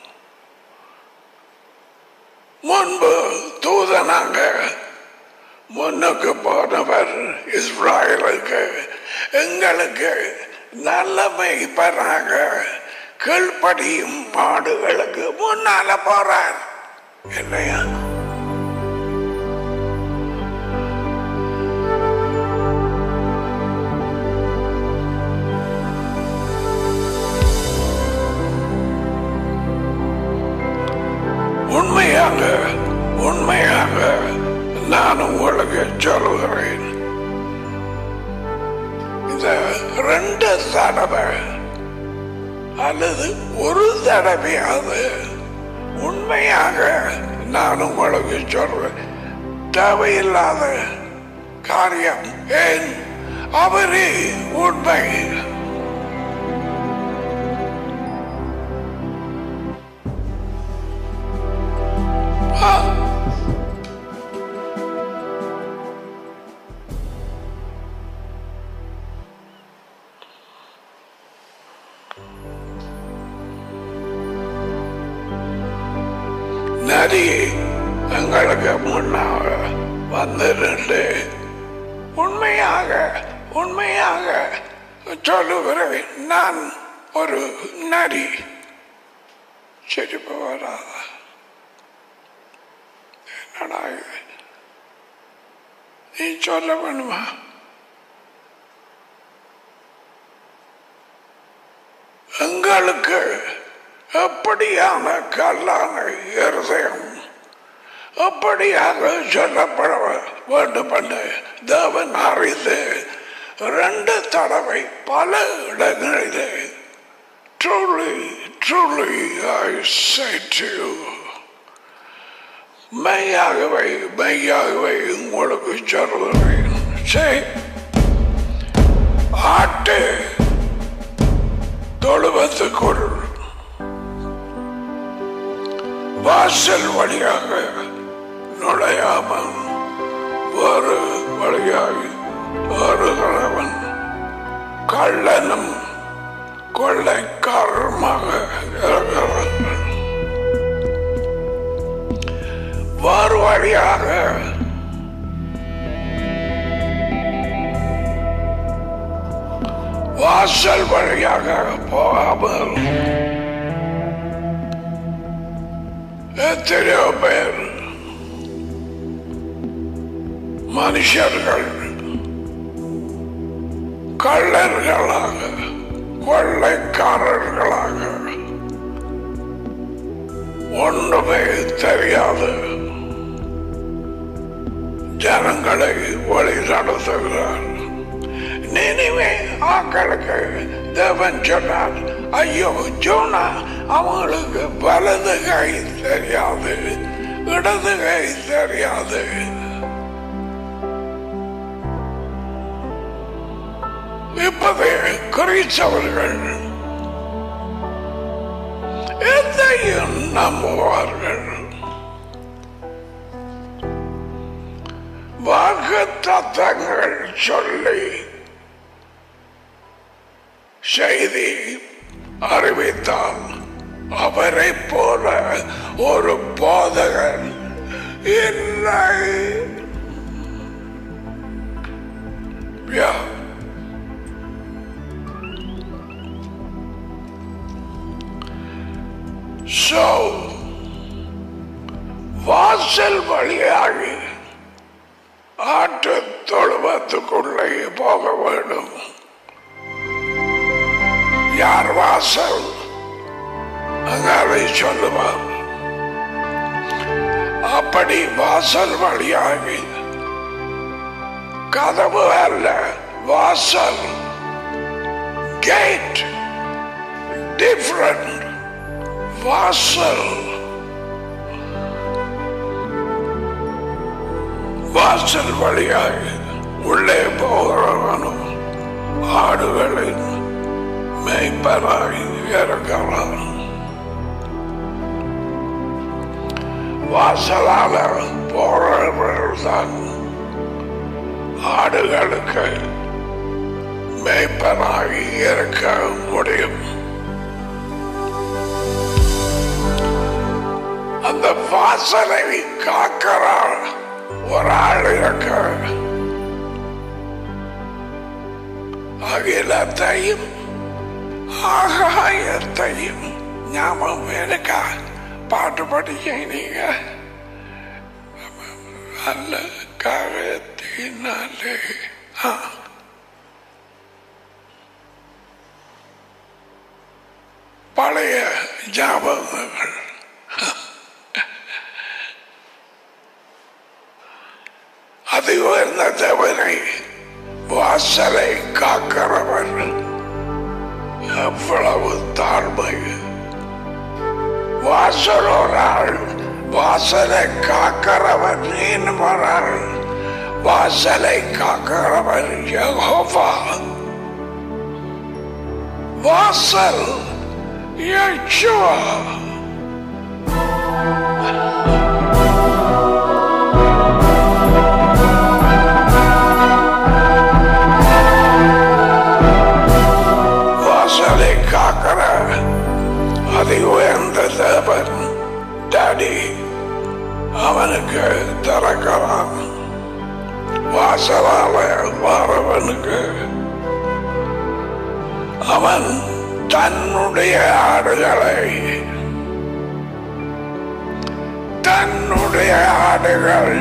முன்பு தூதனாக முன்னுக்கு போனவர் இஸ்ராயலுக்கு எங்களுக்கு நல்லமை பெறாங்க கீழ்ப்படியும் பாடுகளுக்கு முன்னால போறார் இல்லையா உண்மையாக உண்மையாக நான் உங்களுக்கு சொல்கிறேன் இந்த ரெண்டு தடவை அல்லது ஒரு தடவையாவது உண்மையாக நான் உங்களுக்கு சொல்றேன் தேவையில்லாத காரியம் ஏன் அவரே உண்மை ஆ. நரி எங்களுக்கு முன்னாக வந்திருந்து உண்மையாக உண்மையாக சொல்லுகிறேன் நான் ஒரு நரி சிரிப்பு வராத என்னடா இது நீ சொல்ல வேணுமா எங்களுக்கு எப்படியான கல்லான இருதயம் அப்படியாக சொல்லப்பட வேண்டும் என்று தேவன் அறிந்து ரெண்டு தடவை பல இடங்களிலே truly truly I say to you மெய்யாகவே மெய்யாகவே உங்களுக்கு சொல்கிறேன் சரி ஆட்டு தொழுவத்துக்குள் வாசல் வழியாக நுழையாமல் வேறு வழியாக வருகிறவன் கள்ளனும் கொள்ளைக்காரமாக இருக்கிறார்கள் வேறு வழியாக வாசல் வழியாக போகாமல் எத்தனையோ பேர் மனுஷர்கள் கள்ளர்களாக கொள்ளைக்காரர்களாக ஒன்றுமே தெரியாது ஜனங்களை வழி நடத்துகிறார் நினைவே ஆக்களுக்கு தேவன் சொன்னார் ஐயோ ஜோனா அவங்களுக்கு வலது கை தெரியாது இடது கை தெரியாது இப்பவே கிறிஸ்தவர்கள் எதையும் நம்புவார்கள் வாக்கு தத்தங்கள் சொல்லி செய்தி அறிவித்தால் அவரை போல ஒரு போதகன் இல்லை Yeah. So, வாசல் வழியாகி ஆட்டு தொழுவத்துக்குள்ளே போக வேண்டும் யார் வாசல் அங்காவை சொல்லுவார் அப்படி வாசல் வழியாகி கதவு அல்ல வாசல் கேட் டிஃப்ரெண்ட் வாசல் வாசல் வழியாக உள்ளே போகிறவனும் ஆடுகளின் மெய்ப்பராய் இருக்கிறான் வாசலால போறவர்கள் தான் ஆடுகளுக்கு மெய்ப்பராய் இருக்க முடியும் அந்த வாசலை காக்கிறார் ஒரு ஆள் இருக்க அகிலத்தையும் ஆகாயத்தையும் ஞாபகம் இருக்கா பாட்டு படிக்க நீங்க அல்ல காகத்தினாலே ஆ. பழைய ஞாபகங்கள் அது உயர்ந்த தேவனை வாசலை காக்கிறவர் எவ்வளவு தாழ்மை வாசல் ஒரு ஆள் வாசலை காக்கிறவன் என்பார் வாசலை காக்கிறவர் யெகோவா வாசல் யெகோவா வாசலை காக்கிற அதி உயர்ந்த தேவன் டாடி அவனுக்கு திறக்கிறான் வாசலால வாரவனுக்கு அவன் தன்னுடைய ஆடுகளை தன்னுடைய ஆடுகள்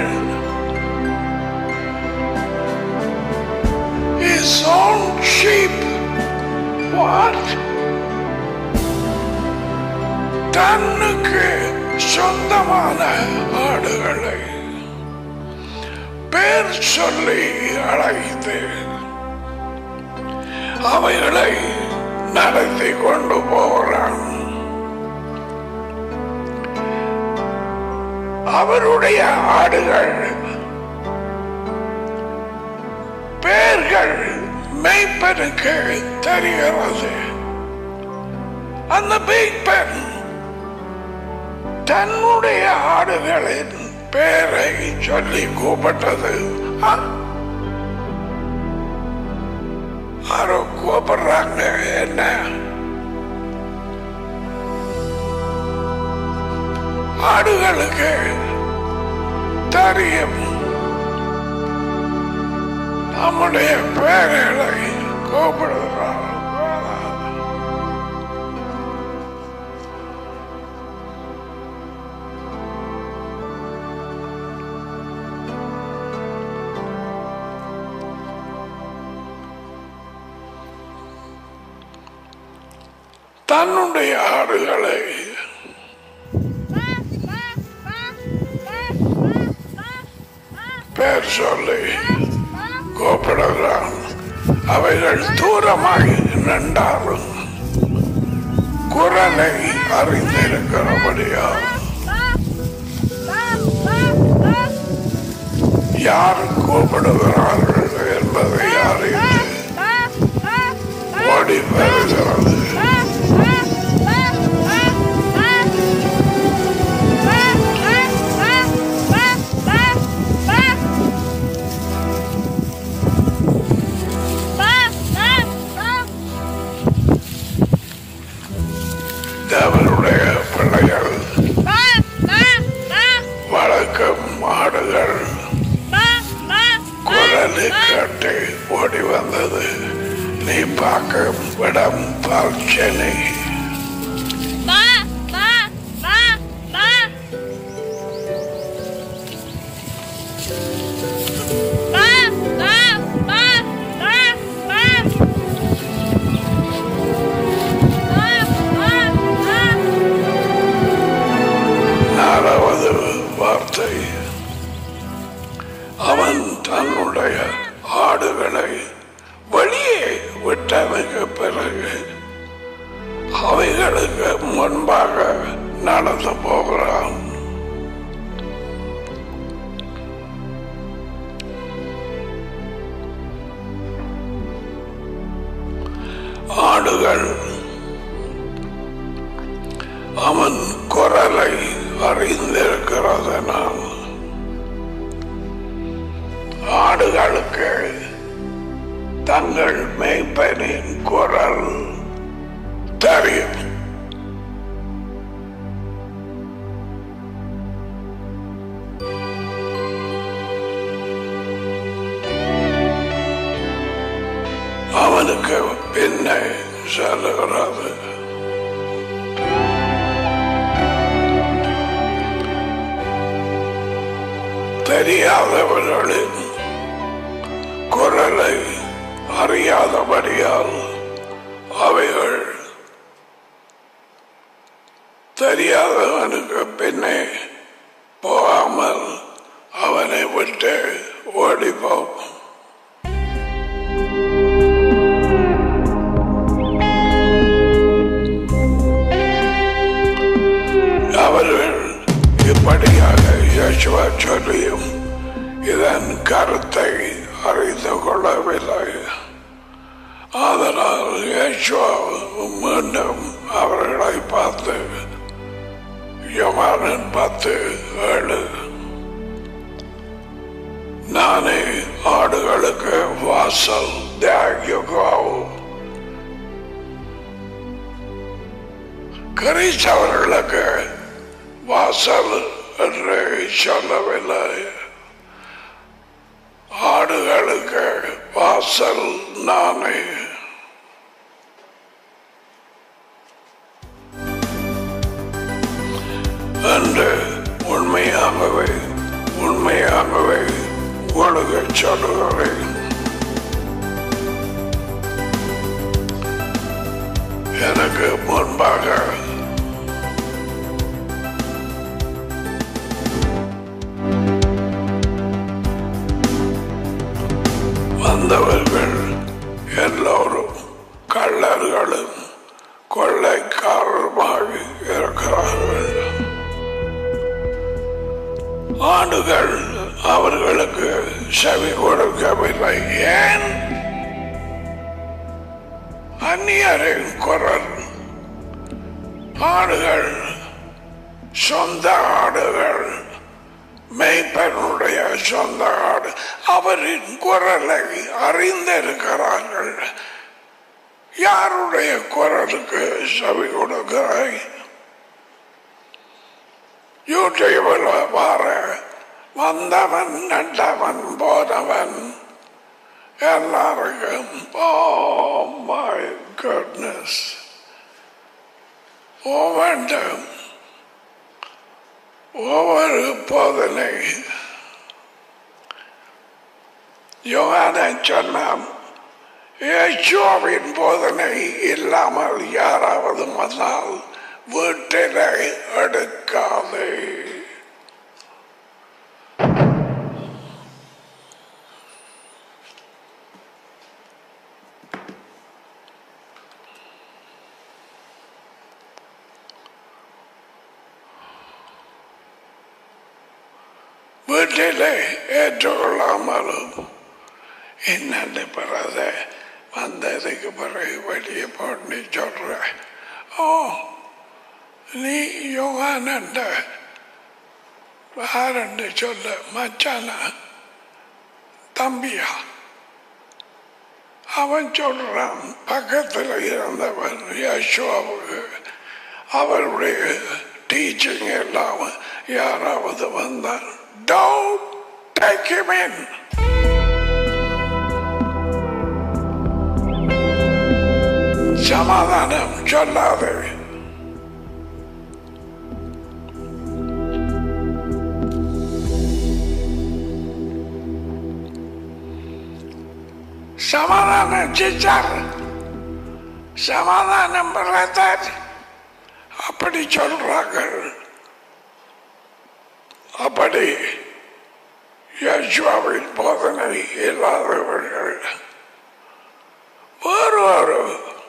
his own sheep what தன்னுக்கு சொந்தமான ஆடுகளை பேர் சொல்லி அழைத்து அவைகளை நடத்தி கொண்டு போகிறான் அவருடைய ஆடுகள் பெயர்கள் மெய்ப்பனுக்கு தெரிகிறது அந்த மெய்ப்பன் தன்னுடைய ஆடுகளின் பெயரை சொல்லி கூப்பிட்டது ஆ? யாரோ கூப்பிடுறாங்க என்ன ஆடுகளுக்கு தெரியும் நம்முடைய பெயர்களை கூப்பிடுகிறார் தன்னுடைய ஆடுகளை பேர் சொல்லி கூப்பிடுகிறான் அவைகள் தூரமாய் நின்றாலும் குரலை அறிந்திருக்கிறபடியா யார் கூப்பிடுகிறார்கள் என்பதை அறிந்து ஓடி வருகிறது தேவனுடைய பிள்ளைகள் வழக்கம் மாடுகள் குரலை கேட்டு ஓடி வந்தது நீ பார்க்க விடம் பார்ச்சனை நாலாவது வார்த்தை அவன் தன்னுடைய ஆடுகளை வெளியே விட்டதுக்கு பிறகு அவைகளுக்கு முன்பாக நடந்து போகிறான் ஆடுகள் அவன் குரலை அறிந்திருக்கிறதனால் ஆடுகளுக்கு தங்கள் மேய்ப்பனின் குரல் தெரியும் அவனுக்கு பின்னே செல்லுகிறது தெரியாதவர்களின் குரலை அறியாதபடியால் அவைகள் தெரியாதவனுக்கு பின்னே போகாமல் அவனை விட்டு ஓடிப்போம் அவர்கள் இப்படியாக யேசுவா சொல்லியும் இதன் கருத்தை அறிந்து கொள்ளவில்லை அதனால் யேசுவா மீண்டும் அவர்களை பார்த்து யோவானன் பத்து ஏழு நானே ஆடுகளுக்கு வாசல் தியாகியாவும் கிறிஸ்தவர்களுக்கு வாசல் என்று சொல்லவில்லை ஆடுகளுக்கு வாசல் நானே என்று உண்மையாகவே உண்மையாகவே உங்களுக்கு சொல்லுகிறேன் எனக்கு முன்பாக வந்தவர்கள் எல்லோரும் கள்ளர்களும் கொள்ளைக்காரருமாக இருக்கிறார்கள் ஆண்டுகள் அவர்களுக்கு செவி கொடுக்கவில்லை ஏன் அந்நியரின் குரல் ஆடுகள் சொந்த ஆடுகள் மெய்ப்பனுடைய சொந்த ஆடு அவரின் குரலை அறிந்திருக்கிறார்கள் யாருடைய குரலுக்கு செவி கொடுக்கிறாய் யூடியூபில் வார வந்தவன் நட்டவன் போனவன் எல்லாருக்கும் ஓ மை குட்னஸ் ஒவ்வொன்றும் ஒவ்வொரு போதனை யோகானை சொன்னான் இயேசுவின் போதனை இல்லாமல் யாராவது வந்தால் வீட்டிலே எடுக்காதே வீட்டிலே ஏற்றுக்கொள்ளாமலும் என்னென்ன பிறத வந்ததுக்கு பிறகு வெளியே போட்டு சொல்ற ஓ நீ யோகானண்ட யாருன்னு சொல்ல மச்சானா தம்பியா அவன் சொல்றான் பக்கத்தில் இருந்தவன் யசோவுக்கு அவருடைய டீச்சிங் எல்லாம் யாராவது வந்தால் Don't take him in. சமாதானம் சொல்லாதே சமாதானம் செஞ்சார் சமாதானம் பிரதர் அப்படி சொல்றார்கள் அப்படி யசுவாவின் போதனை இல்லாதவர்கள் வேறு ஒரு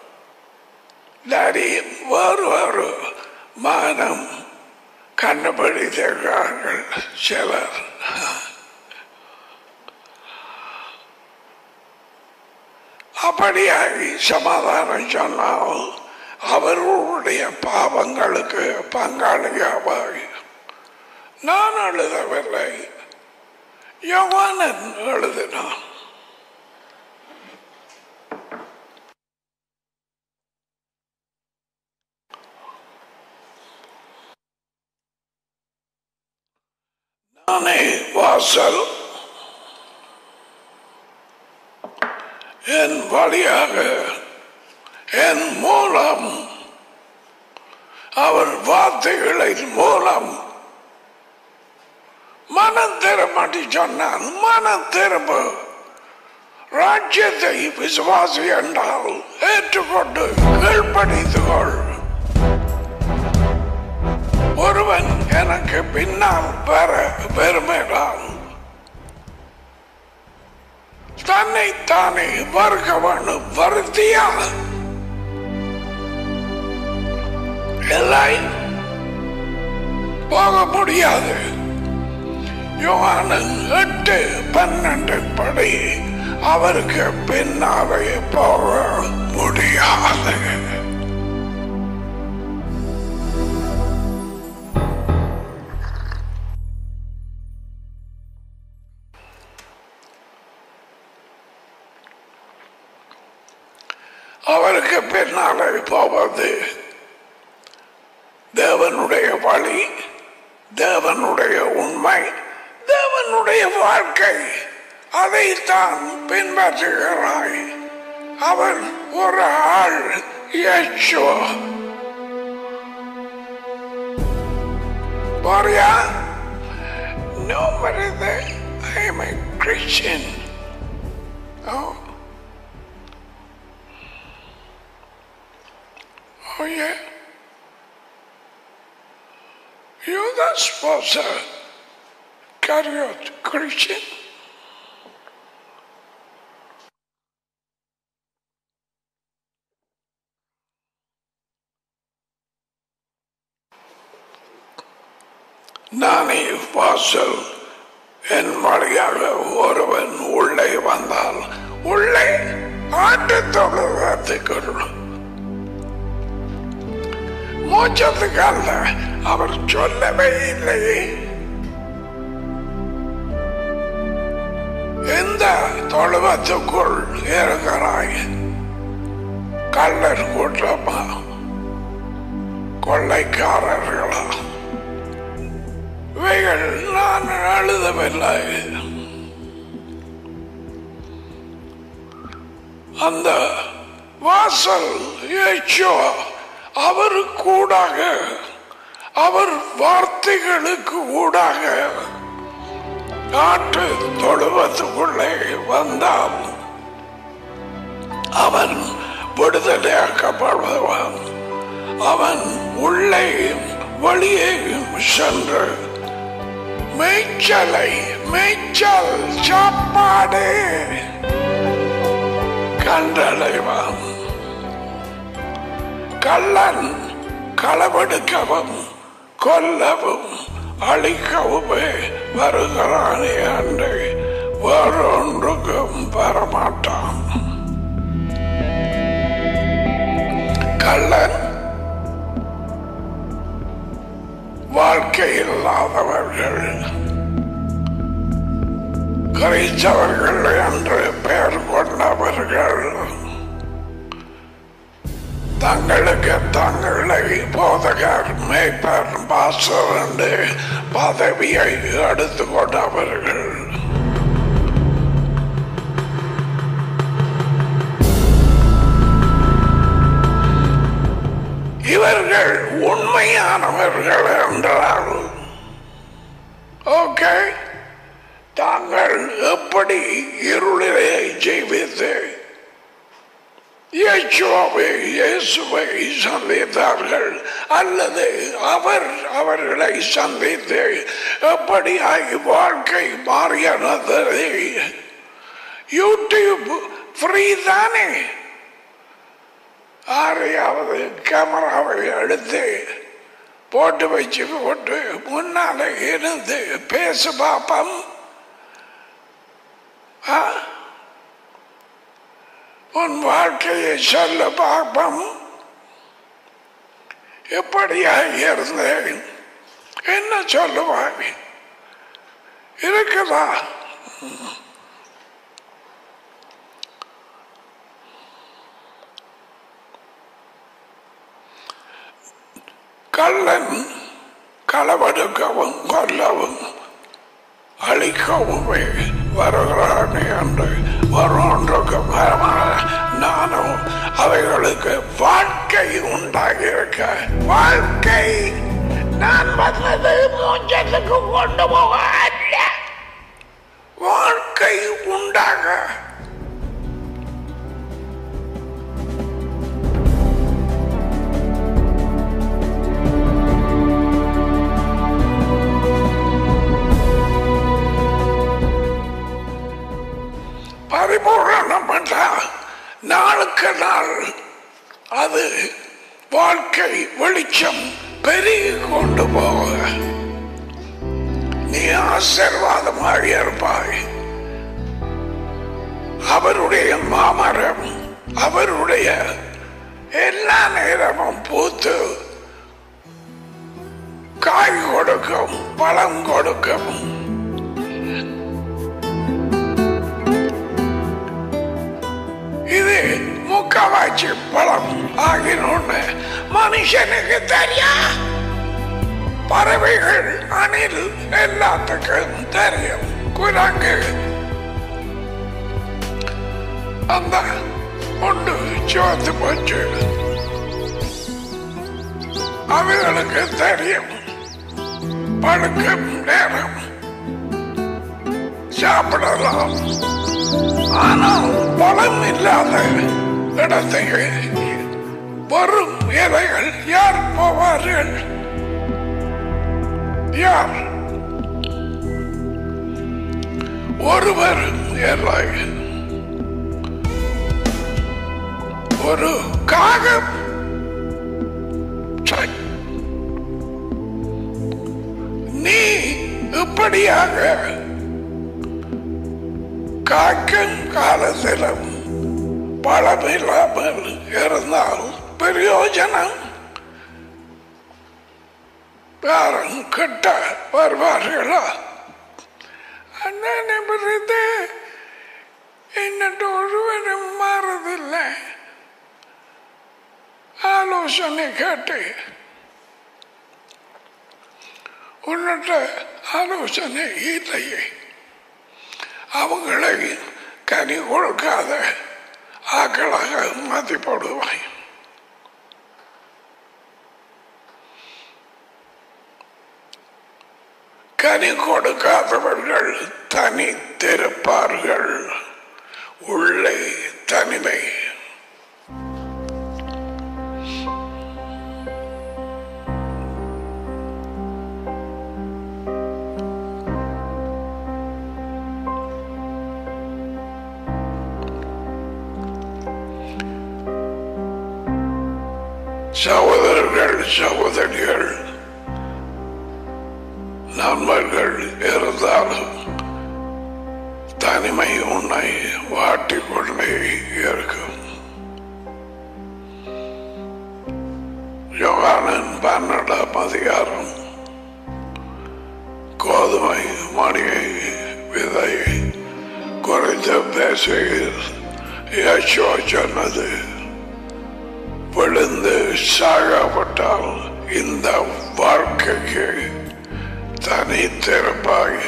நரி வேறு ஒரு மானம் கண்டுபிடித்திருக்கிறார்கள் சிலர் அப்படியாகி சமாதானம் சொன்னால் அவர்களுடைய பாவங்களுக்கு பங்காளியாவாக நான் எழுதவில்லை யோவானன் எழுதினான் நானே வாசல் என் வழியாக என் மூலம் அவர் வார்த்தைகளின் மூலம் மனம் திரும்பி சொன்னான் மனம் திரும்ப ராஜ்யத்தை விசுவாசி என்றால் ஏற்றுக்கொண்டு கீழ்ப்படித்து கொள் ஒருவன் எனக்கு பின்னால் பெற பெருமைதான் தன்னை தானே வறுக்க வேண்டும் வருத்தியா இல்லை போக முடியாது யோவானு எட்டு பன்னெண்டு படி அவருக்கு பின்னாலே போக முடியாது அவருக்கு பின்னாலே போவது தேவனுடைய வழி தேவனுடைய உண்மை தேவனுடைய வாழ்க்கை அதைத்தான் பின்பற்றுகிறாய் அவன் ஒரு ஆள் யேசுவா பாரியா No, brother, I am a Christian. Oh. Oh, yeah. You're not supposed to carry out Christian. நானே வாசல் என் வழியாக ஒருவன் உள்ளே வந்தால் உள்ளே ஆட்டு தொழுவத்துக்குள் மோச்சத்துக்கு அல்ல அவர் சொல்லவே இல்லையே எந்த தொழுவத்துக்குள் இருக்கிறாய் கள்ளர் கூட்டமா கொள்ளைக்காரர்களா இவைகள் நான் எழுதவில்லை அந்த வாசல் ஏச்சோ அவர் கூடாக அவர் வார்த்தைகளுக்கு ஊடாக நாட்டு தொழுவத்துக்குள்ளே வந்தால் அவன் விடுதலையாக்கப்படுவான் அவன் உள்ளேயும் வெளியேயும் சென்று மேய்ச்சலை மேய்ச்சல் சாப்பாடு கண்டடைவான் கள்ளன் களவெடுக்கவும் கொல்லவும் அழிக்கவுமே வருகிறானே அன்று வேறொன்றுக்கும் வரமாட்டான் கள்ளன் வாழ்க்கை இல்லாதவர்கள் கிறிஸ்தவர்கள் என்று பெயர் கொண்டவர்கள் தங்களுக்கு தங்களை போதகர் மேய்ப்பர் பாசர் என்று பதவியை எடுத்துக் கொண்டவர்கள் இவர்கள் உண்மையானவர்கள் என்றால் ஓகே தாங்கள் எப்படி இருளிலே ஜீவித்து இயேசுவை இயேசுவை சந்தித்தார்கள் அல்லது அவர் அவர்களை சந்தித்து எப்படியாய் வாழ்க்கை மாறியனதை யூடியூப் ஃப்ரீ தானே யாரையாவது கேமராவை எடுத்து போட்டு வச்சு போட்டு முன்னால இருந்து பேசு பாப்பம் ஆ? உன் வாழ்க்கையை சொல்ல பார்ப்போம் எப்படியா இருந்தேன் என்ன சொல்லுவாங்க இருக்குதா கள்ளன் களவெடுக்கவும் கொல்லவும் அழிக்கவுமே வருகிறானே என்று வரொன்றுக்கு நானும் அவைகளுக்கு வாழ்க்கை உண்டாகியிருக்க வாழ்க்கை நான் வந்தது மூஞ்சத்துக்கு கொண்டு போக அல்ல வாழ்க்கை உண்டாக பரிபூரணம் என்றால் நாளுக்கு நாள் அது வாழ்க்கை வெளிச்சம் பெருகி கொண்டு போக நீ ஆசீர்வாதமாக இருப்பாய் அவருடைய மாமரம் அவருடைய எல்லா நேரமும் பூத்து காய் கொடுக்கும் பழம் கொடுக்கும் இது முக்கவாச்சி பழம் ஆகினொன்னு மனுஷனுக்கு தெரியா பறவைகள் அணில் எல்லாத்துக்கும் தெரியும் குரங்கு அந்த ஒன்று சோத்து போச்சு அவைகளுக்கு தெரியும் படுக்கும் நேரம் சாப்பிடலாம் ஆனால் பலம் இல்லாத இடத்துக்கு வரும் இலைகள் யார் போவார்கள் யார் ஒருவர் இல்லை ஒரு காகம் சை. நீ இப்படியாக காக்கும் காலத்திலும் பழமில்லாமல் இருந்தால் பிரயோஜனம் யாரும் கிட்ட வருவார்களா அண்ணன் பிறந்து என்னட்டு ஒருவரும் மாறதில்லை ஆலோசனை கேட்டு உன்னிட்ட ஆலோசனை இல்லையே அவங்களை கனி கொடுக்காத ஆக்களாக மதிப்படுவாய் கனி கொடுக்காதவர்கள் தனித்திருப்பார்கள் உள்ளே தனிமை சகோதரர்கள் சகோதரிகள் நண்பர்கள் இருந்தாலும் தனிமை உன்னை வாட்டிக்கொண்டே இருக்கும் யோகானன் பன்னெண்டாம் அதிகாரம் கோதுமை மணியை விதை குறைந்த பேசுகையில் யசோ சொன்னது விழுந்து சாகப்பட்டால் இந்த வாழ்க்கைக்கு தனித்திருப்பாய்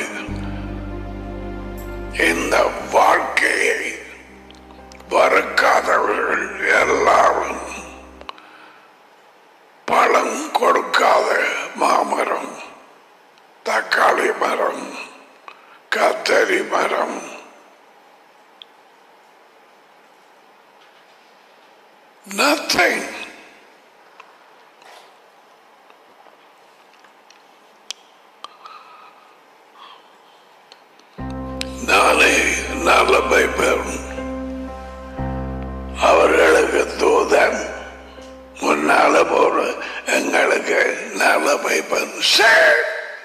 இந்த வாழ்க்கையை வறுக்காதவர்கள் எல்லாரும் பழம் கொடுக்காத மாமரம் தக்காளி மரம் கத்தரி மரம் nothing நானே நல்ல பைப்பன் அவர்களுக்கு தூதன் முன்னால போற எங்களுக்கு நல்ல பைப்பன் சார்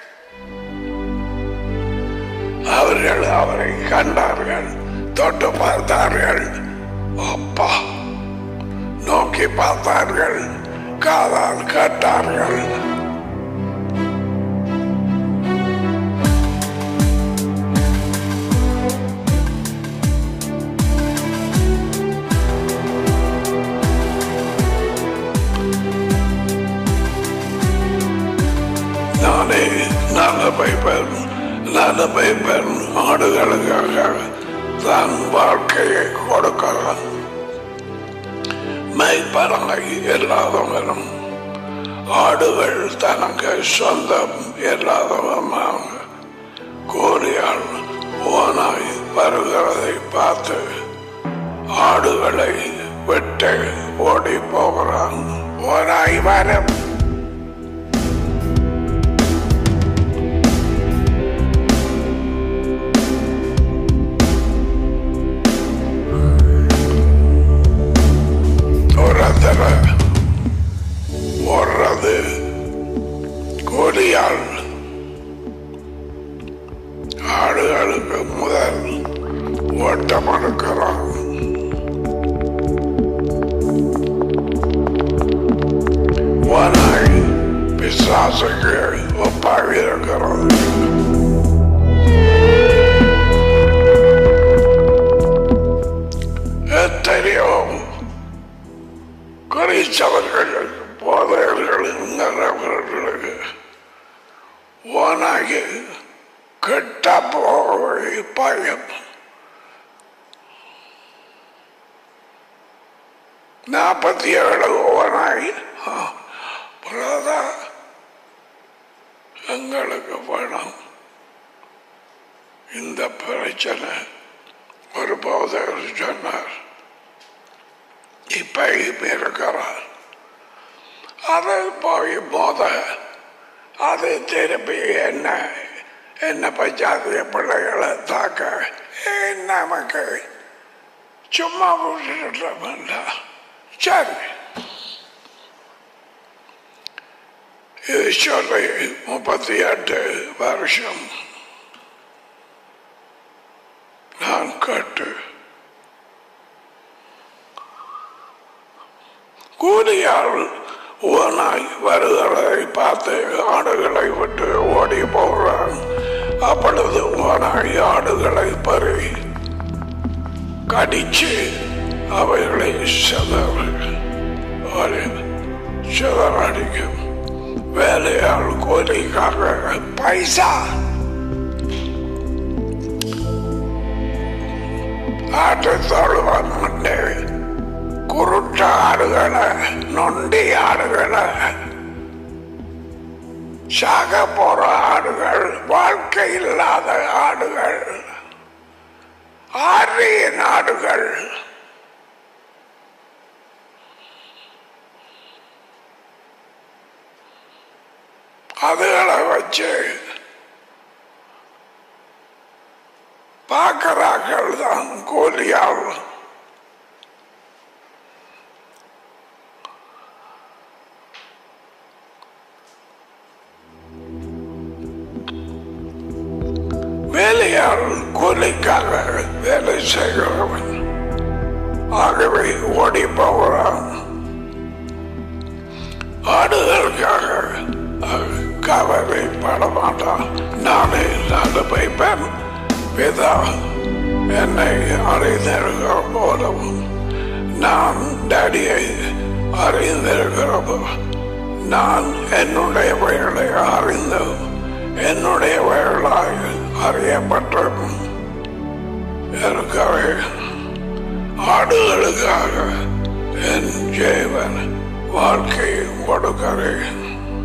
அவர்கள் அவரை கண்டார்கள் தொட்டு பார்த்தார்கள் அப்பா நோக்கி பார்த்தார்கள் காதால் கேட்டார்கள் நானே நல்ல பைப்பன் நல்ல பைப்பன் ஆடுகளுக்காக தன் வாழ்க்கையை கொடுக்கலாம் மெய்ப்பறவை இல்லாதவனும் ஆடுகள் தனக்கு சொந்தம் இல்லாதவனாக கோரியால் ஓனாய் வருகிறதை பார்த்து ஆடுகளை விட்டு ஓடி போகிறான் ஓனாய் வரும் துரத்துற ஓடுறது கோழியால் இருக்கிறான் வனாய் பிசாசுக்கு ஒப்பாக இருக்கிறது எத்தனையோ குறிச்சவர்கள் போதையர்கள் நல்லவர்களுக்கு ஓனாகி கெட்ட போய் பயம் நாற்பத்தி ஏழு ஓனாகி பிரதா எங்களுக்கு வேணும் இந்த பிரச்சனை ஒரு போதகர் சொன்னார் இப்ப இருக்கிறார் அதை போய் போத அது திருப்பி என்ன என்ன பஞ்சாயத்து பிள்ளைகளை தாக்க ஏன் நமக்கு சும்மா விட்டுட்டோம்ல சரி இது சொல்லி முப்பத்தி எட்டு வருஷம் நான் கேட்டு கூலியால் ஓனாய் வருகிறதை பார்த்து ஆடுகளை விட்டு ஓடி போகிறான் அப்பொழுது ஓனாய் ஆடுகளை பறி கடிச்சு அவைகளை சிதறு சிதறடிக்கும் வேலையால் கூலிக்காக பைசா ஆட்டு தழுவான் மண்டே குருட்ட ஆடுகளை நொண்டி ஆடுகளை சாக போற ஆடுகள் வாழ்க்கை இல்லாத ஆடுகள் ஆரியன் ஆடுகள் அதுகளை வச்சு பார்க்கிறார்கள் தான் கூலியால் வேலையால் கூலிக்காக வேலை செய்கிறவன் ஆகவே ஓடி போகிறான் ஆடுகளுக்காக கவலைப்பட மாட்டான் நானே நல்ல பைப்பன் பிதா என்னை அறிந்திருக்கிற போலவும் நான் டேடியை அறிந்திருக்கிறப்போ நான் என்னுடைய வயலை அறிந்து என்னுடைய வயலாய் அறியப்பட்ட இருக்கவே ஆடுகளுக்காக என் ஜீவன் வாழ்க்கையை கொடுக்கிறேன்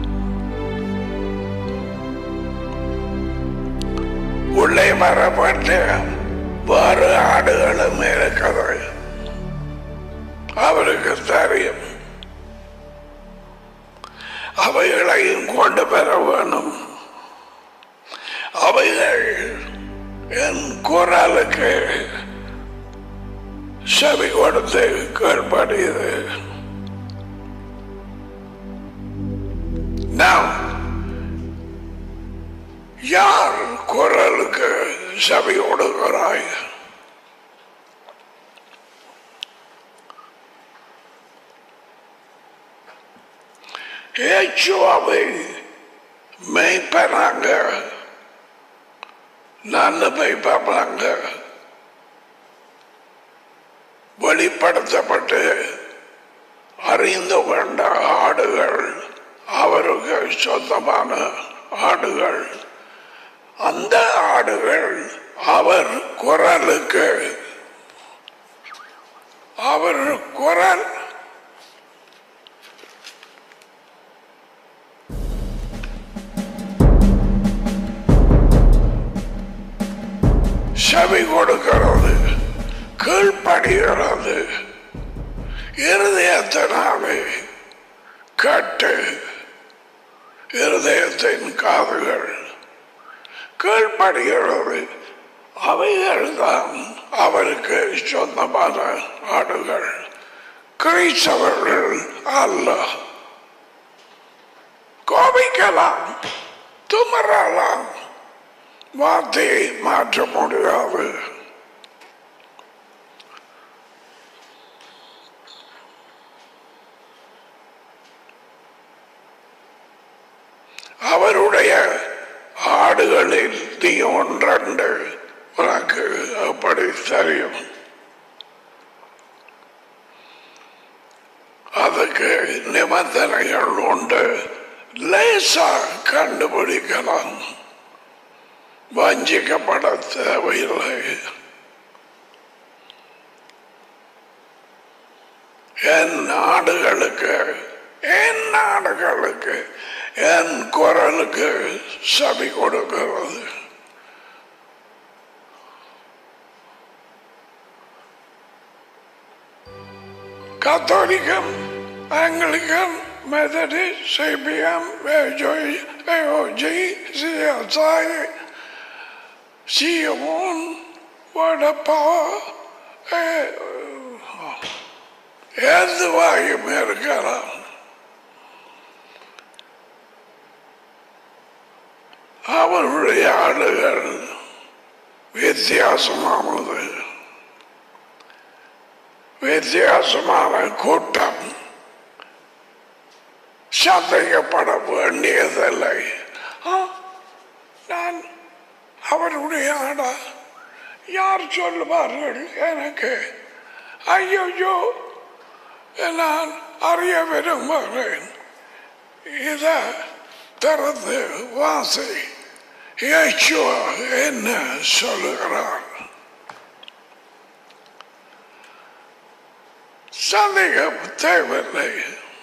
உள்ளே வரப்பட்டு வேறு ஆடுகளும் இருக்கிறது அவருக்கு தெரியும் அவைகளையும் கொண்டு பெற வேணும் அவைகள் என் குரலுக்கு செவி கொடுத்து கீழ்படியது நாம் யார் குரலுக்கு செவி கொடுக்கிறாய் ஏச்சுவாவை மெய்ப்பறாங்க நல்ல மெய்ப்பாங்க வெளிப்படுத்தப்பட்டு அறிந்து கொண்ட ஆடுகள் அவருக்கு சொந்தமான ஆடுகள் அந்த ஆடுகள் அவர் குரலுக்கு அவர் குரல் செவி கொடுக்கிறது கீழ்ப்படுகிறது இருதயத்தினாலே கட்டு இருதயத்தின் காதுகள் கீழ்ப்படுகிறது அவைகள் தான் அவருக்கு சொந்தமான ஆடுகள் கிறிஸ்தவர்கள் அல்ல கோபிக்கலாம் துமரலாம் வார்த்தையை மாற்ற முடியாது ஆடுகளில் நீ ஒன்றண்டு உனக்கு அப்படி தெரியும் அதுக்கு நிபந்தனைகள் உண்டு லேசா கண்டுபிடிக்கலாம் வஞ்சிக்கப்பட தேவையில்லை என் நாடுகளுக்கு என் நாடுகளுக்கு என் குரலுக்கு சபி கொடுக்கிறது கத்தோலிக்கம் ஆங்கிலிக்கன் மெத்தடிஸ்ட் சிபிஎம் ஏஜோய் ஏஓஜி சிஎஸ்ஐ சிஎமோன் வடப்பா எதுவாயும் இருக்கலாம் அவருடைய ஆளுகள் வித்தியாசமானது வித்தியாசமான கூட்டம் சந்தேகப்பட வேண்டியதில்லை ஆ, நான் அவருடைய ஆடா யார் சொல்லுவார்கள் எனக்கு ஐயோ நான் அறிய விரும்புகிறேன் இத திறந்து வாசி இயேசுவா என்ன சொல்லுகிறார் சந்தேகம் தேவையில்லை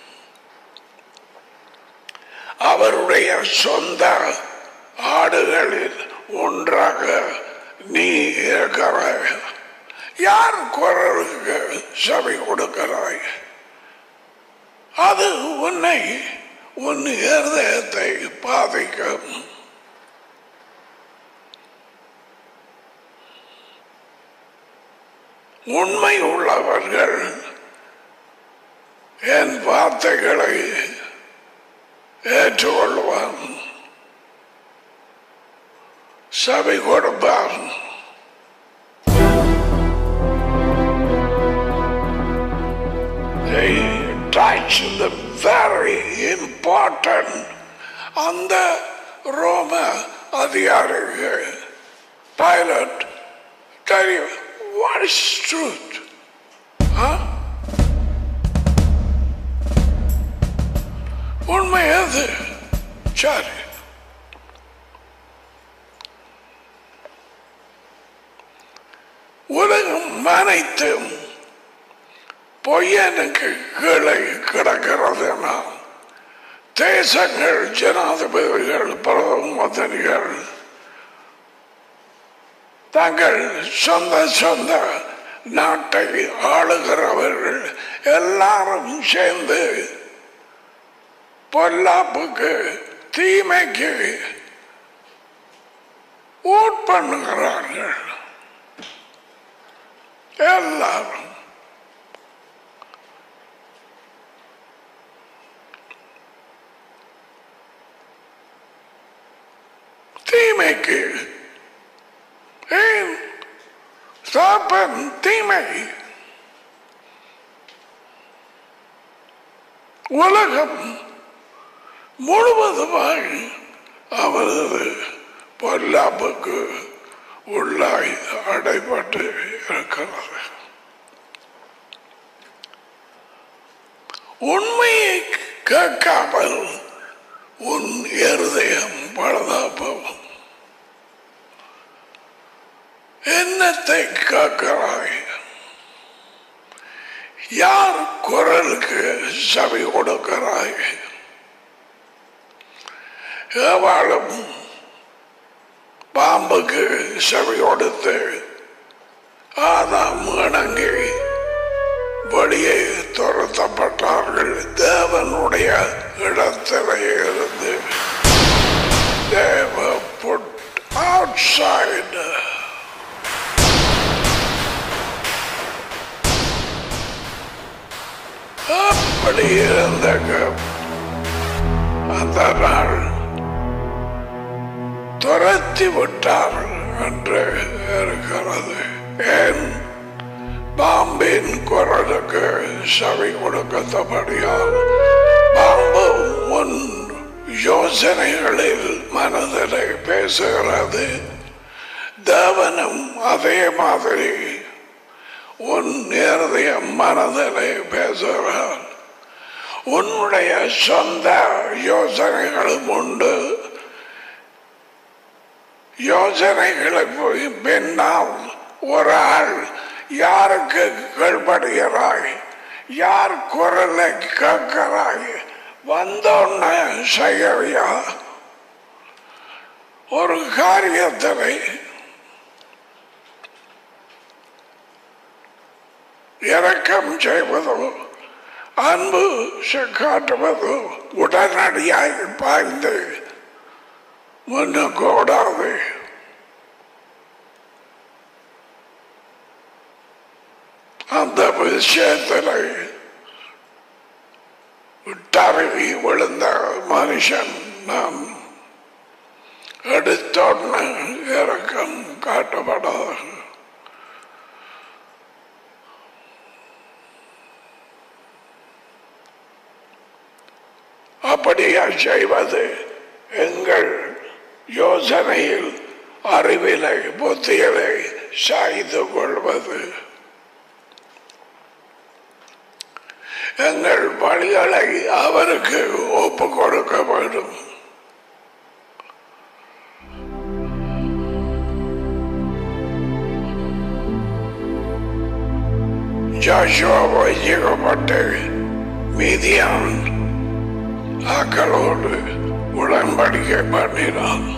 அவருடைய சொந்த ஆடுகளில் ஒன்றாக நீ இருக்கிறாய் யார் குரலுக்கு சபை கொடுக்கிறாய் அது உன்னை உன் இருதயத்தை பாதிக்கும் உண்மை உள்ளவர்கள் என் வார்த்தைகளை ஏற்றுக்கொள்வான் சபை கொடுப்பான் They touch the very important அந்த ரோம அதிகாரிக்கு பைலட் தெரியும் what is truth huh? உண்மை எது சரி உலகம் அனைத்தும் பொய்யனுக்கு கீழே கிடக்கிறதுனா தேசங்கள் ஜனாதிபதிகள் பிரதம மந்திரிகள் தங்கள் சொந்த சொந்த நாட்டை ஆளுகிறவர்கள் எல்லாரும் சேர்ந்து பொல்லாப்புக்கு தீமைக்கு ஓட் பண்ணுகிறார்கள் எல்லாரும் தீமைக்கு ஏன் சாப்பன் தீமை உலகம் முழுவதுமாக அவரது பொல்லாப்புக்கு உள்ளாய் அடைபட்டு இருக்கிறது உண்மையை கேட்காமல் உன் இருதயம் பழுதாப்பம் என்னத்தை காக்கிறாய் யார் குரலுக்கு சபை கொடுக்கிறாய் எவாளும் பாம்புக்கு செவி கொடுத்து ஆதாம் இணங்கி வெளியே துரத்தப்பட்டார்கள் தேவனுடைய இடத்திலே இருந்து தேவ put outside அப்படி இருந்தங்க அந்த நாள் துரத்தி விட்டார்கள் என்று இருக்கிறது ஏன் பாம்பின் குரலுக்கு செவி கொடுக்கத்தபடியால் பாம்பு முன் யோசனைகளில் மன பேசுகிறது தேவனும் அதே மாதிரி உன் இருதய மனதிலே பேசுகிறார் உன்னுடைய சொந்த யோசனைகளும் உண்டு யோசனைகளுக்கு பின்னால் ஒரு ஆள் யாருக்கு கீழ்படுகிறாய் யார் குரலை கேட்கிறாய் வந்தோன்ன செய்யறியா ஒரு காரியத்திலே இறக்கம் செய்வதோ அன்பு காட்டுவதோ உடனடியாக பாய்ந்து முன்னக்கூடாது அந்த விஷயத்தில் விட்டறவி விழுந்த மனுஷன் நான் எடுத்தோன்னு இறக்கம் காட்டப்படாது அப்படியா செய்வது எங்கள் யோசனையில் அறிவிலை புத்திகளை சாய்ந்து கொள்வது எங்கள் வழிகளை அவருக்கு ஒப்பு கொடுக்க வேண்டும் ஜாஷுவா வைக்கப்பட்டு மீதியான் ஆக்களோடு உடன்படிக்கை பண்ணினான்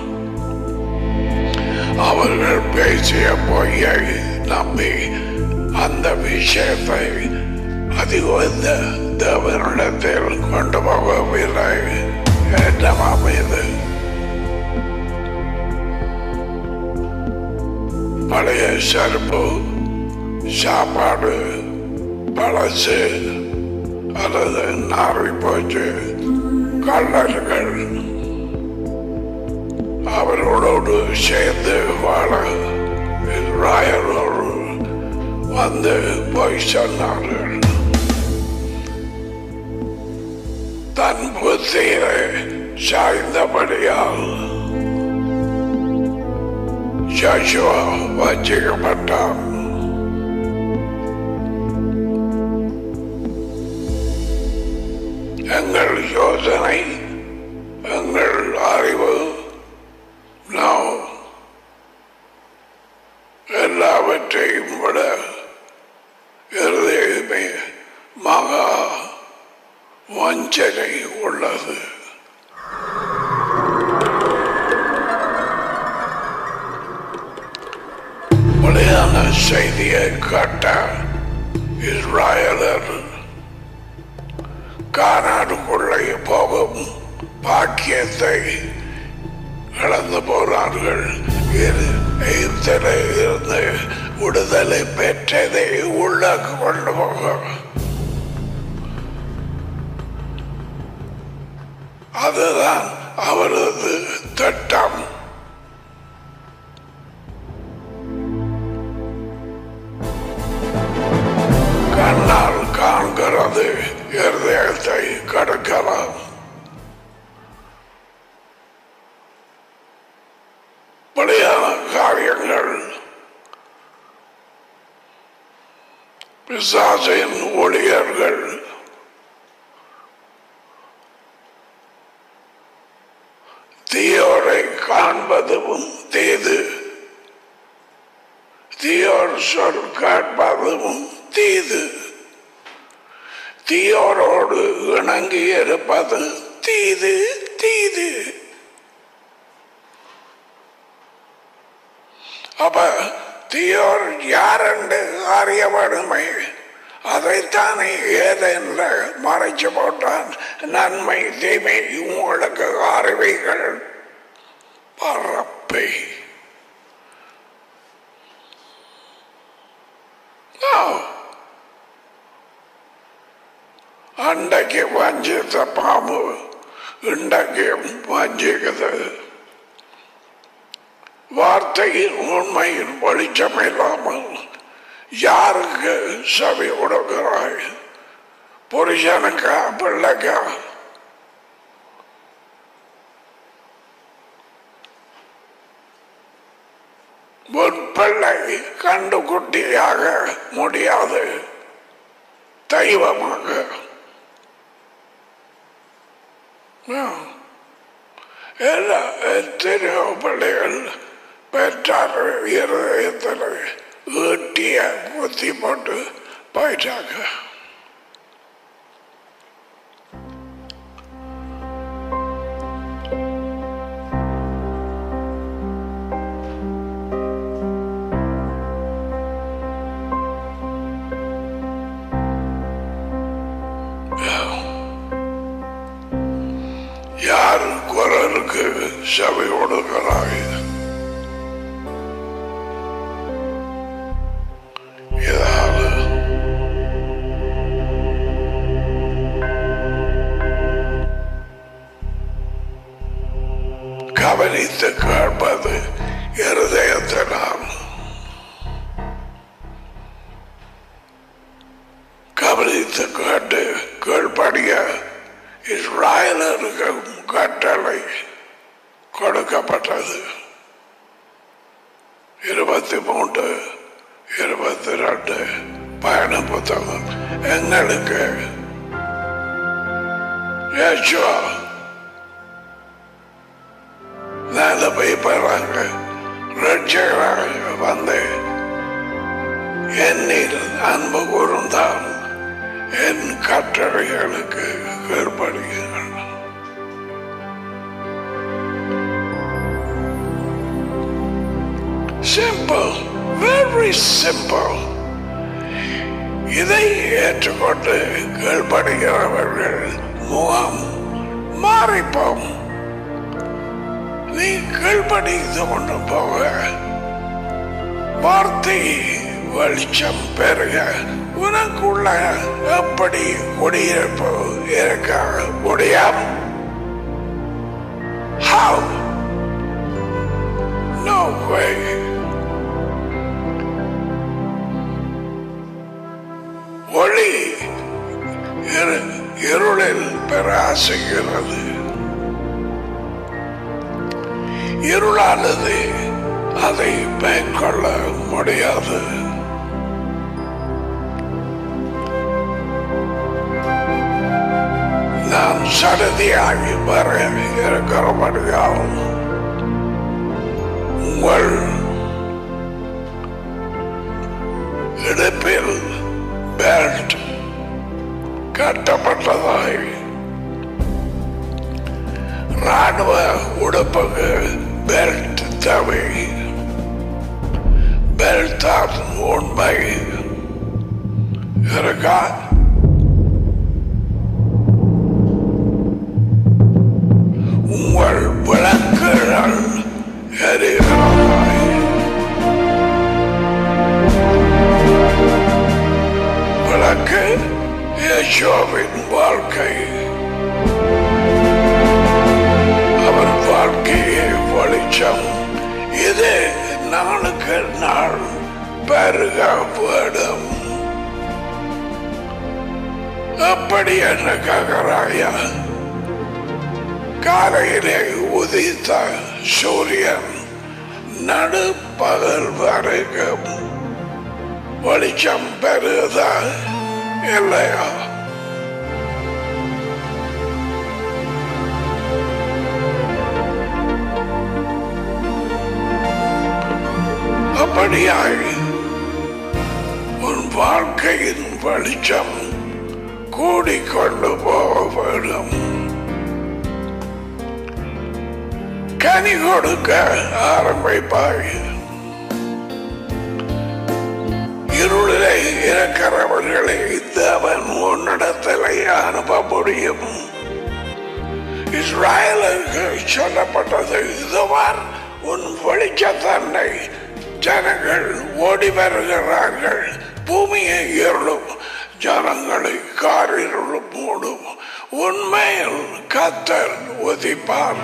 அவர்கள் பேசிய பொய்யை நம்பி அந்த விஷயத்தை அதிகந்த தேவனிடத்தில் கொண்டு போகவில்லை ஏற்றமாம் இது பழைய செருப்பு சாப்பாடு பழசு அல்லது நாரி போச்சு கள்ளர்கள் அவர்களோடு சேர்ந்து வாழ இஸ்ராயலோடு வந்து போய் சொன்னார்கள் தன் புத்தியிலே சாய்ந்தபடியால் ஜாஷுவா வச்சிக்கப்பட்டான் எங்கள் யோசனை எங்கள் அறிவு நாம் எல்லாவற்றையும் விட இருதயமே மகா வஞ்சனை உள்ளது வெளியான செய்தியை கேட்ட இஸ்ராயலர் கானாடுக்குள்ளே போகும் பாக்கியத்தை இழந்து போனார்கள் இரு எகிப்திலே இருந்து விடுதலை பெற்றதை உள்ள கொண்டு போக அதுதான் அவரது திட்டம் கண்ணால் காண்கிறது இருதயத்தை கடக்கலாம் வெளியான காரியங்கள் பிசாசின் ஊழியர்கள் தீயோரை காண்பதும் தீது தீயோர் சொல் கேட்பதும் தீது தீயோரோடு இணங்கி இருப்பது தீது தீது அப்ப தீயோர் யாரென்று அறியப்படுமை அதைத்தானே ஏதென்ற மறைச்சு போட்டான் நன்மை தீமை உங்களுக்கு அறிவிகள் பரப்பை அண்டைக்கு வஞ்சித்த பாம்பு இன்றைக்கு வஞ்சிக்குது வார்த்தையின் உண்மையின் வெளிச்சம் இல்லாமல் யாருக்கு செவி கொடுக்கிறாய் புருஷனுக்கா பிள்ளைக்கா உன் பிள்ளை கண்டுகுட்டியாக முடியாது தெய்வமாக ஆ. எல்லா எத்தனையோ பிள்ளைகள் பெற்றார் இருதயத்தில் ஈட்டிய குத்தி போட்டு போயிட்டாங்க யார் குரலுக்கு செவி கொடுக்கிறாய் இதால கவனித்து கேட்பது இருதயத்தினால் கவனித்து கேட்டு கீழ்படிய இஸ்ராயலருக்கு கட்டளை கொடுக்கப்பட்டது இருபத்தி மூன்று இருபத்தி ரெண்டு பயண புத்தகம் எங்களுக்கு யேசுவா நல்ல பெறாங்க ரட்சகராக வந்து என்னில் அன்பு கூர்ந்தான் என் கட்டளைகளுக்கு கீழ்ப்படுகிறான் சிம்பிள் வெரி சிம்பிள் இதை ஏற்றுக்கொண்டு கீழ்ப்படுகிறவர்கள் முகம் மாறிப்போம் நீ கீழ்ப்படிந்து கொண்டு போக வார்த்தை வெளிச்சம் பெருக உனக்குள்ள எப்படி குடியிருப்பு இருக்க முடியும் How? No way. ஒளி இரு- இருளில் பிரகாசிக்கிறது இருளானது அதை மேற்கொள்ள முடியாது நான் சடதியாகி வர இருக்கிறபடியாகும் உங்கள் இடுப்பில் பெல்ட் கட்டப்பட்டதாய் ராணுவ உடுப்புக்கு பெல்ட் தேவை பெல்ட் தான் உண்மை இருக்கா உங்கள் விளக்குகள் எரிகிறதாய் விளக்கு யேசுவின் வாழ்க்கை அவர் வாழ்க்கையே வெளிச்சம் இது நாளுக்கு நாள் பெருக வேடும் அப்படி என்ன கேட்கிறாயா காலையிலே உதித்த சூரியன் நடு பகல் வரைக்கும் வெளிச்சம் பெறுதா இல்லையா அப்படியாய் உன் வாழ்க்கையின் வெளிச்சம் கூடிக்கொண்டு போக வேண்டும் கனி கொடுக்க ஆரம்பிப்பாய் இருளிலே இருக்கிறவர்களை தேவன் உன்னிடத்திலே அனுப்ப முடியும் இஸ்ராயலுக்கு சொல்லப்பட்டது இதுவார் உன் வெளிச்சத்தன்னை ஜனங்கள் ஓடி வருகிறார்கள் பூமியை இருளும் ஜனங்களை காரிருளும் மூடும் உண்மையில் கத்தர் உதிப்பார்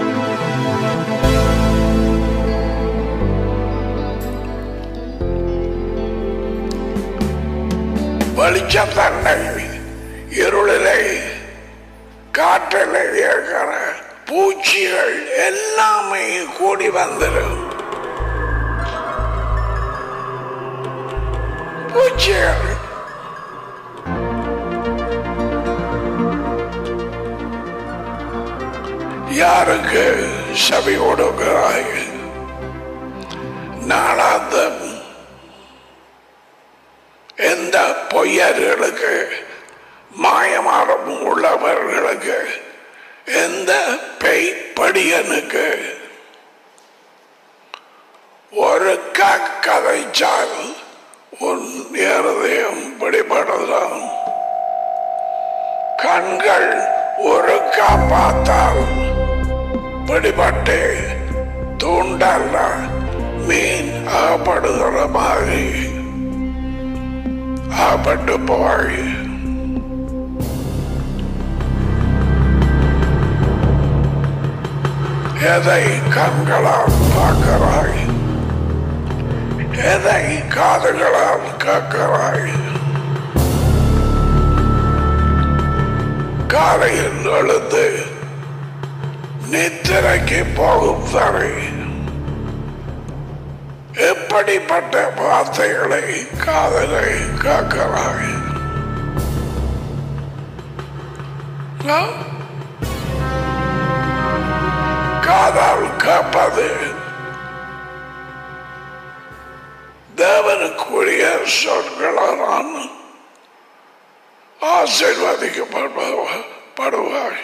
வெளிச்சத்தன்னை இருளிலே காற்றிலே இருக்கிற பூச்சிகள் எல்லாமே கூடி வந்துடும் சூழ்ச்சிகள் யாருக்கு செவி கொடுக்கிறாய் நாளாந்தம் எந்த பொய்யர்களுக்கு மாயமாரம் உள்ளவர்களுக்கு எந்த பெய்ப்படியனுக்கு ஒரு கதைச்சால் உன் இருதயம் பிடிபடலாம் கண்கள் ஒரு பார்த்தால் பிடிபட்டு தூண்டல்ல மீன் அகப்படுகிற மாதிரி அகப்பட்டு போய் எதை கண்களால் பார்க்கிறாய் எதை காதுகளால் கேட்கிறாய் காலையில் எழுந்து நித்திரைக்கு போகும் வரை எப்படிப்பட்ட வார்த்தைகளை காதலை கேட்கிறாய் ஆ? காதால் கேட்பது தேவனுக்குரிய சொற்களால் ஆசீர்வதிக்கப்படுவாய்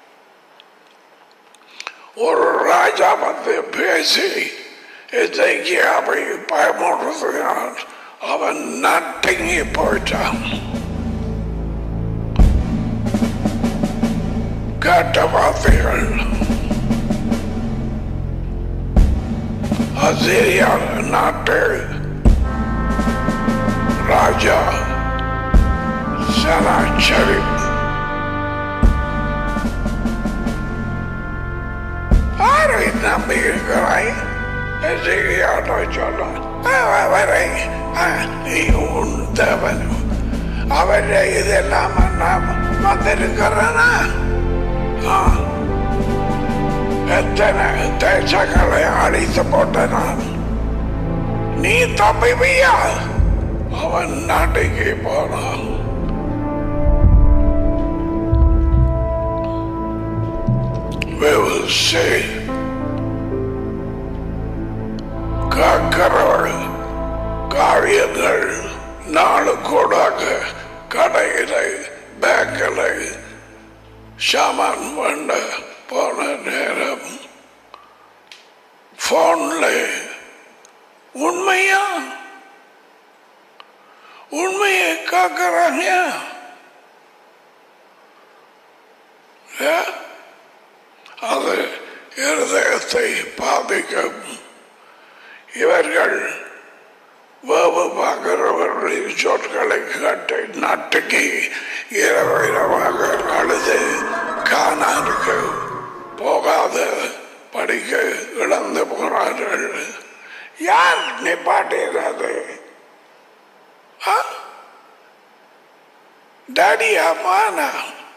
ஒரு ராஜா வந்து பேசி எதைக்கியாவை பயமுறுத்தினான் அவன் நட்டங்கி போயிட்டான் கேட்ட வார்த்தைகள் அசிரியா நாட்டு ராஜா சனாச்சரி ஆரை நம்பி இருக்கிறாய் எசிரியாட்ட சொல்ல அவரை நீ உன் தேவன் அவரை இதெல்லாம் நாம் வந்திருக்கிறனா எத்தனை தேசங்களை அழித்து போட்ட நான் நீ தப்பிவியா அவன் நாட்டுக்கு போனான் we will see காக்கிறவள் காரியங்கள் நாலு கூடாக கடையிலை பேங்கிலை சாமான் பண்ண போன நேரம் போன்ல உண்மையா உண்மையை காக்கிறாங்க ஏன்? அது இருதயத்தை பாதிக்கும் இவர்கள் வேவு பார்க்கிறவர்களின் சொற்களை கேட்டு நாட்டுக்கு இரவு இரவாக அழுது காணாருக்கு போகாத படிக்க இழந்து போனார்கள் யார் நிப்பாட்டியது டாடியா மானா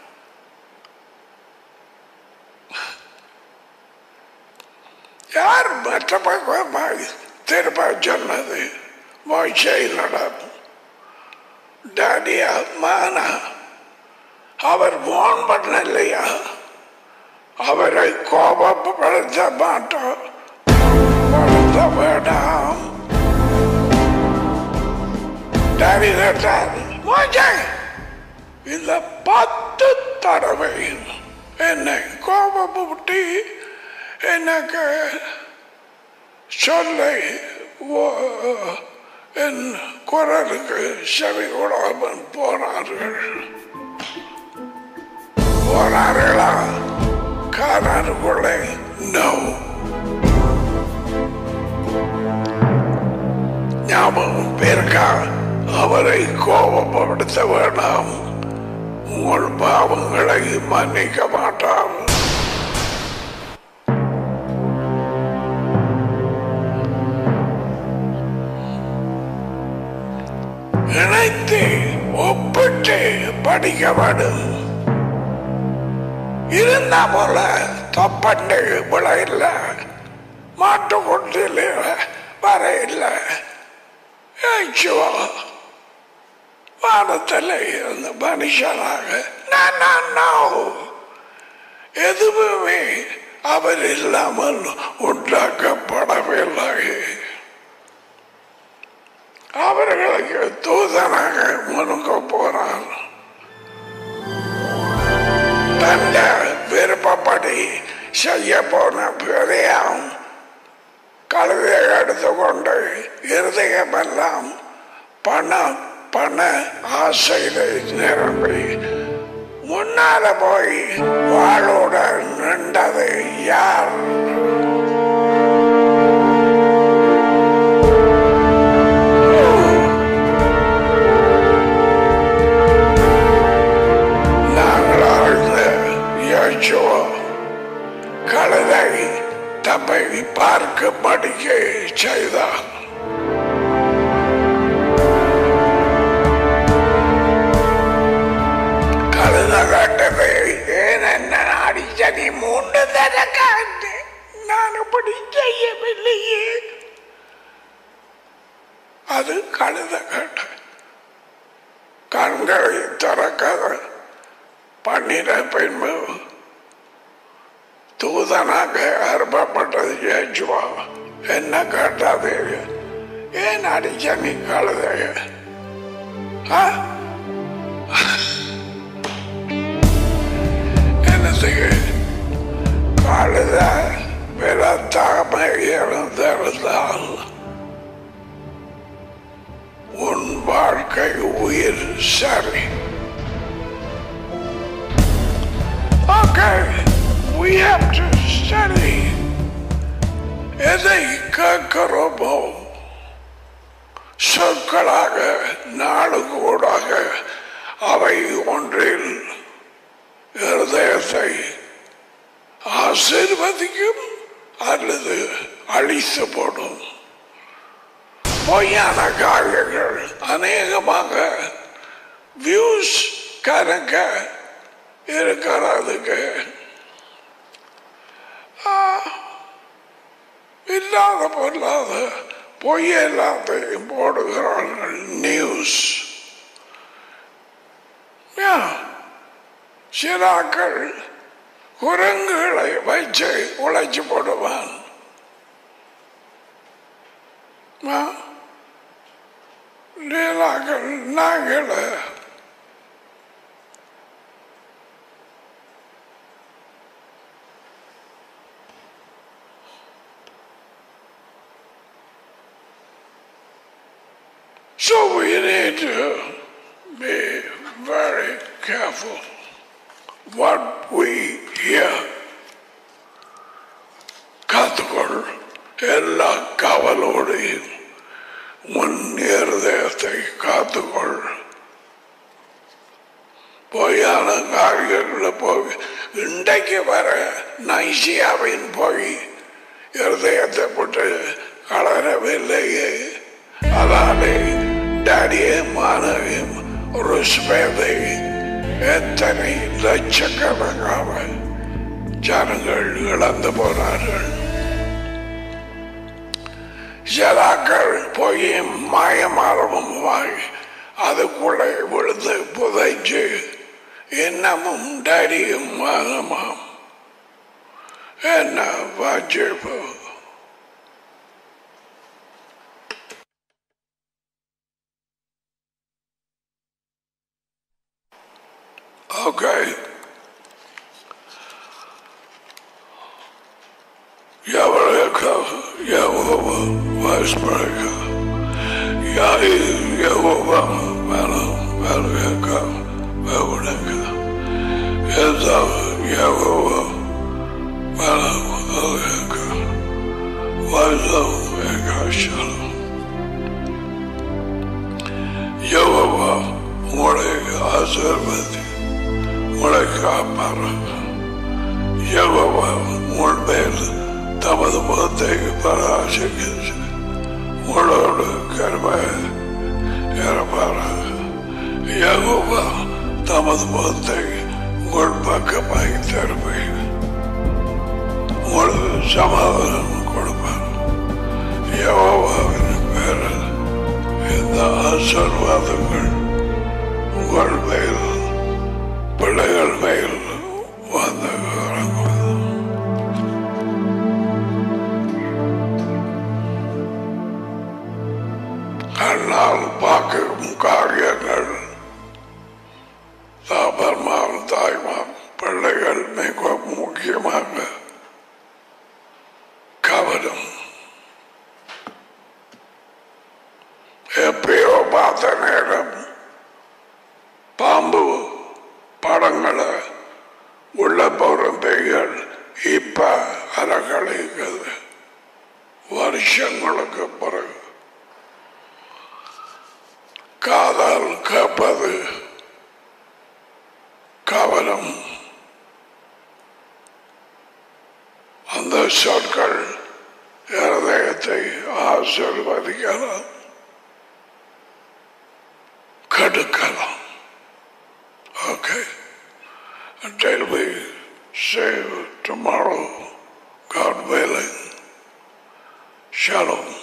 யார் மற்ற பக்கமாக திரும்ப சொன்னது மொய்ச்சையில் நடக்கும் டாடியா மானா அவர் போன் பண்ணலையா அவரை கோபப்படுத்த மாட்டோம் படுத்த வேண்டாம் டாடி கேட்டார் மொய்ச்சை இந்த பத்து தடவை என்னை கோபப்பட்டு எனக்கு சொல்லை ஓ- என் குரலுக்கு செவி கொடாமல் போனார்கள் போனார்களா காணாருக்குள்ளே நோ ஞாபகம் பேருக்கா அவரை கோபப்படுத்த வேண்டாம் உங்கள் பாவங்களை மன்னிக்க மாட்டான் இணைத்து ஒப்பிட்டு படிக்க வேண்டும் இருந்தா போல தப்பண்டு விழ இல்லை மாட்டு கொட்டில் வர இல்லை ஏச்சுவா வானத்தில் இருந்த மனுஷனாக நான் நான் நான் எதுவுமே அவர் இல்லாமல் உண்டாக்கப்படவில்லை அவர்களுக்கு தூதனாக முனுக்க போனார் தந்த விருப்பப்படி செய்ய போன பெரியாம் கழுதை எடுத்துக்கொண்டு இருதயமெல்லாம் பண பண ஆசையிலே நிரம்பி முன்னால போய் வாளோட நின்றது யார் நாங்கள் ஆழ்ந்த யோசுவா கழுதை தம்மை பார்க்க படிக்க செய்தார் கழுத கட்டதை ஏன் என்ன அடிச்ச நீ மூன்று தர காட்டு நான் அப்படி செய்யவில்லையே அது கழுத கட்ட கண்களை திறக்காத பண்ணின பின்பு தூதனாக அருப்பப்பட்டது ஏச்சுவா என்ன கேட்டாதே ஏன் அடிச்ச நீ கழுதைய ஆ? என்னத்துக்கு கழுத விரத்தாம இருந்திருந்தால் உன் வாழ்க்கை உயிர் சரி Okay, we have to study. எதை கேட்கிறோமோ சொற்களாக நாளுக்கூடாக அவை ஒன்றில் இருதயத்தை ஆசீர்வதிக்கும் அல்லது அழித்து போடும் பொய்யான காரியங்கள் அநேகமாக வியூஸ் கணக்க இருக்கிறதுக்கு ஆ, இல்லாத பொல்லாத பொய் எல்லாத்தையும் போடுகிறார்கள் நியூஸ் சிறாக்கள் குரங்குகளை வச்சு உழைச்சு போடுவான் ஆ, லீலாக்கள் நாங்களை So we need to be very careful what we hear. காத்துக்கொள் எல்லா காவலோடையும் உன் இருதயத்தை காத்துக்கொள் பொய்யான காரியங்களை போய் இன்றைக்கு வர நைசியாவின் போய் இருதயத்தை போட்டு கலரவில்லையே அதாலே டாடியும் மாணவியும் ஒரு ஸ்பேதை எத்தனை லட்சக்கணக்கான ஜனங்கள் இழந்து போனார்கள் ஜலாக்கள் போய் மாயமாரமுமாய் அதுக்குள்ளே விழுந்து புதைச்சு இன்னமும் டாடியும் மானமாம் என்ன வாஜிப்பு Okay. Yavareka, Yahova, Vasbreka, Yahi, Yahova, Mala, Malaka, Vavareka, Yeza, Yahova, Mala, Malaka, Vazo, Eka, Shalom. Yahova, உங்களை ஆசீர்வதி உங்களை காப்பாராக யகோவா உங்கள் மேல் தமது முகத்தை பராசிக்கிச்சு உங்களோடு கருமை இருப்பாராக யகோவா தமது முகத்தை உங்கள் பக்கமாய் தருவேன் உங்களுக்கு சமாதானம் கொடுப்பார் யகோவாவின் பேரில் இந்த ஆசீர்வாதங்கள் கண்ணால் பார்க்கும் காரியங்கள் தாபர்மார் தாய்மார் பிள்ளைகள் மிக முக்கியமாக கவனம் எப்பயோ பார்த்த நேரம் பாம்பு படங்களை உள்ள போகிற பேய்கள் இப்ப அறக்கலைக்குது வருஷங்களுக்கு பிறகு காதால் கேட்பது கவனம் அந்த சொற்கள் இருதயத்தை ஆசிர்வதிக்கலாம் கெடுக்கலாம் okay until we see you tomorrow, God willing. Shalom.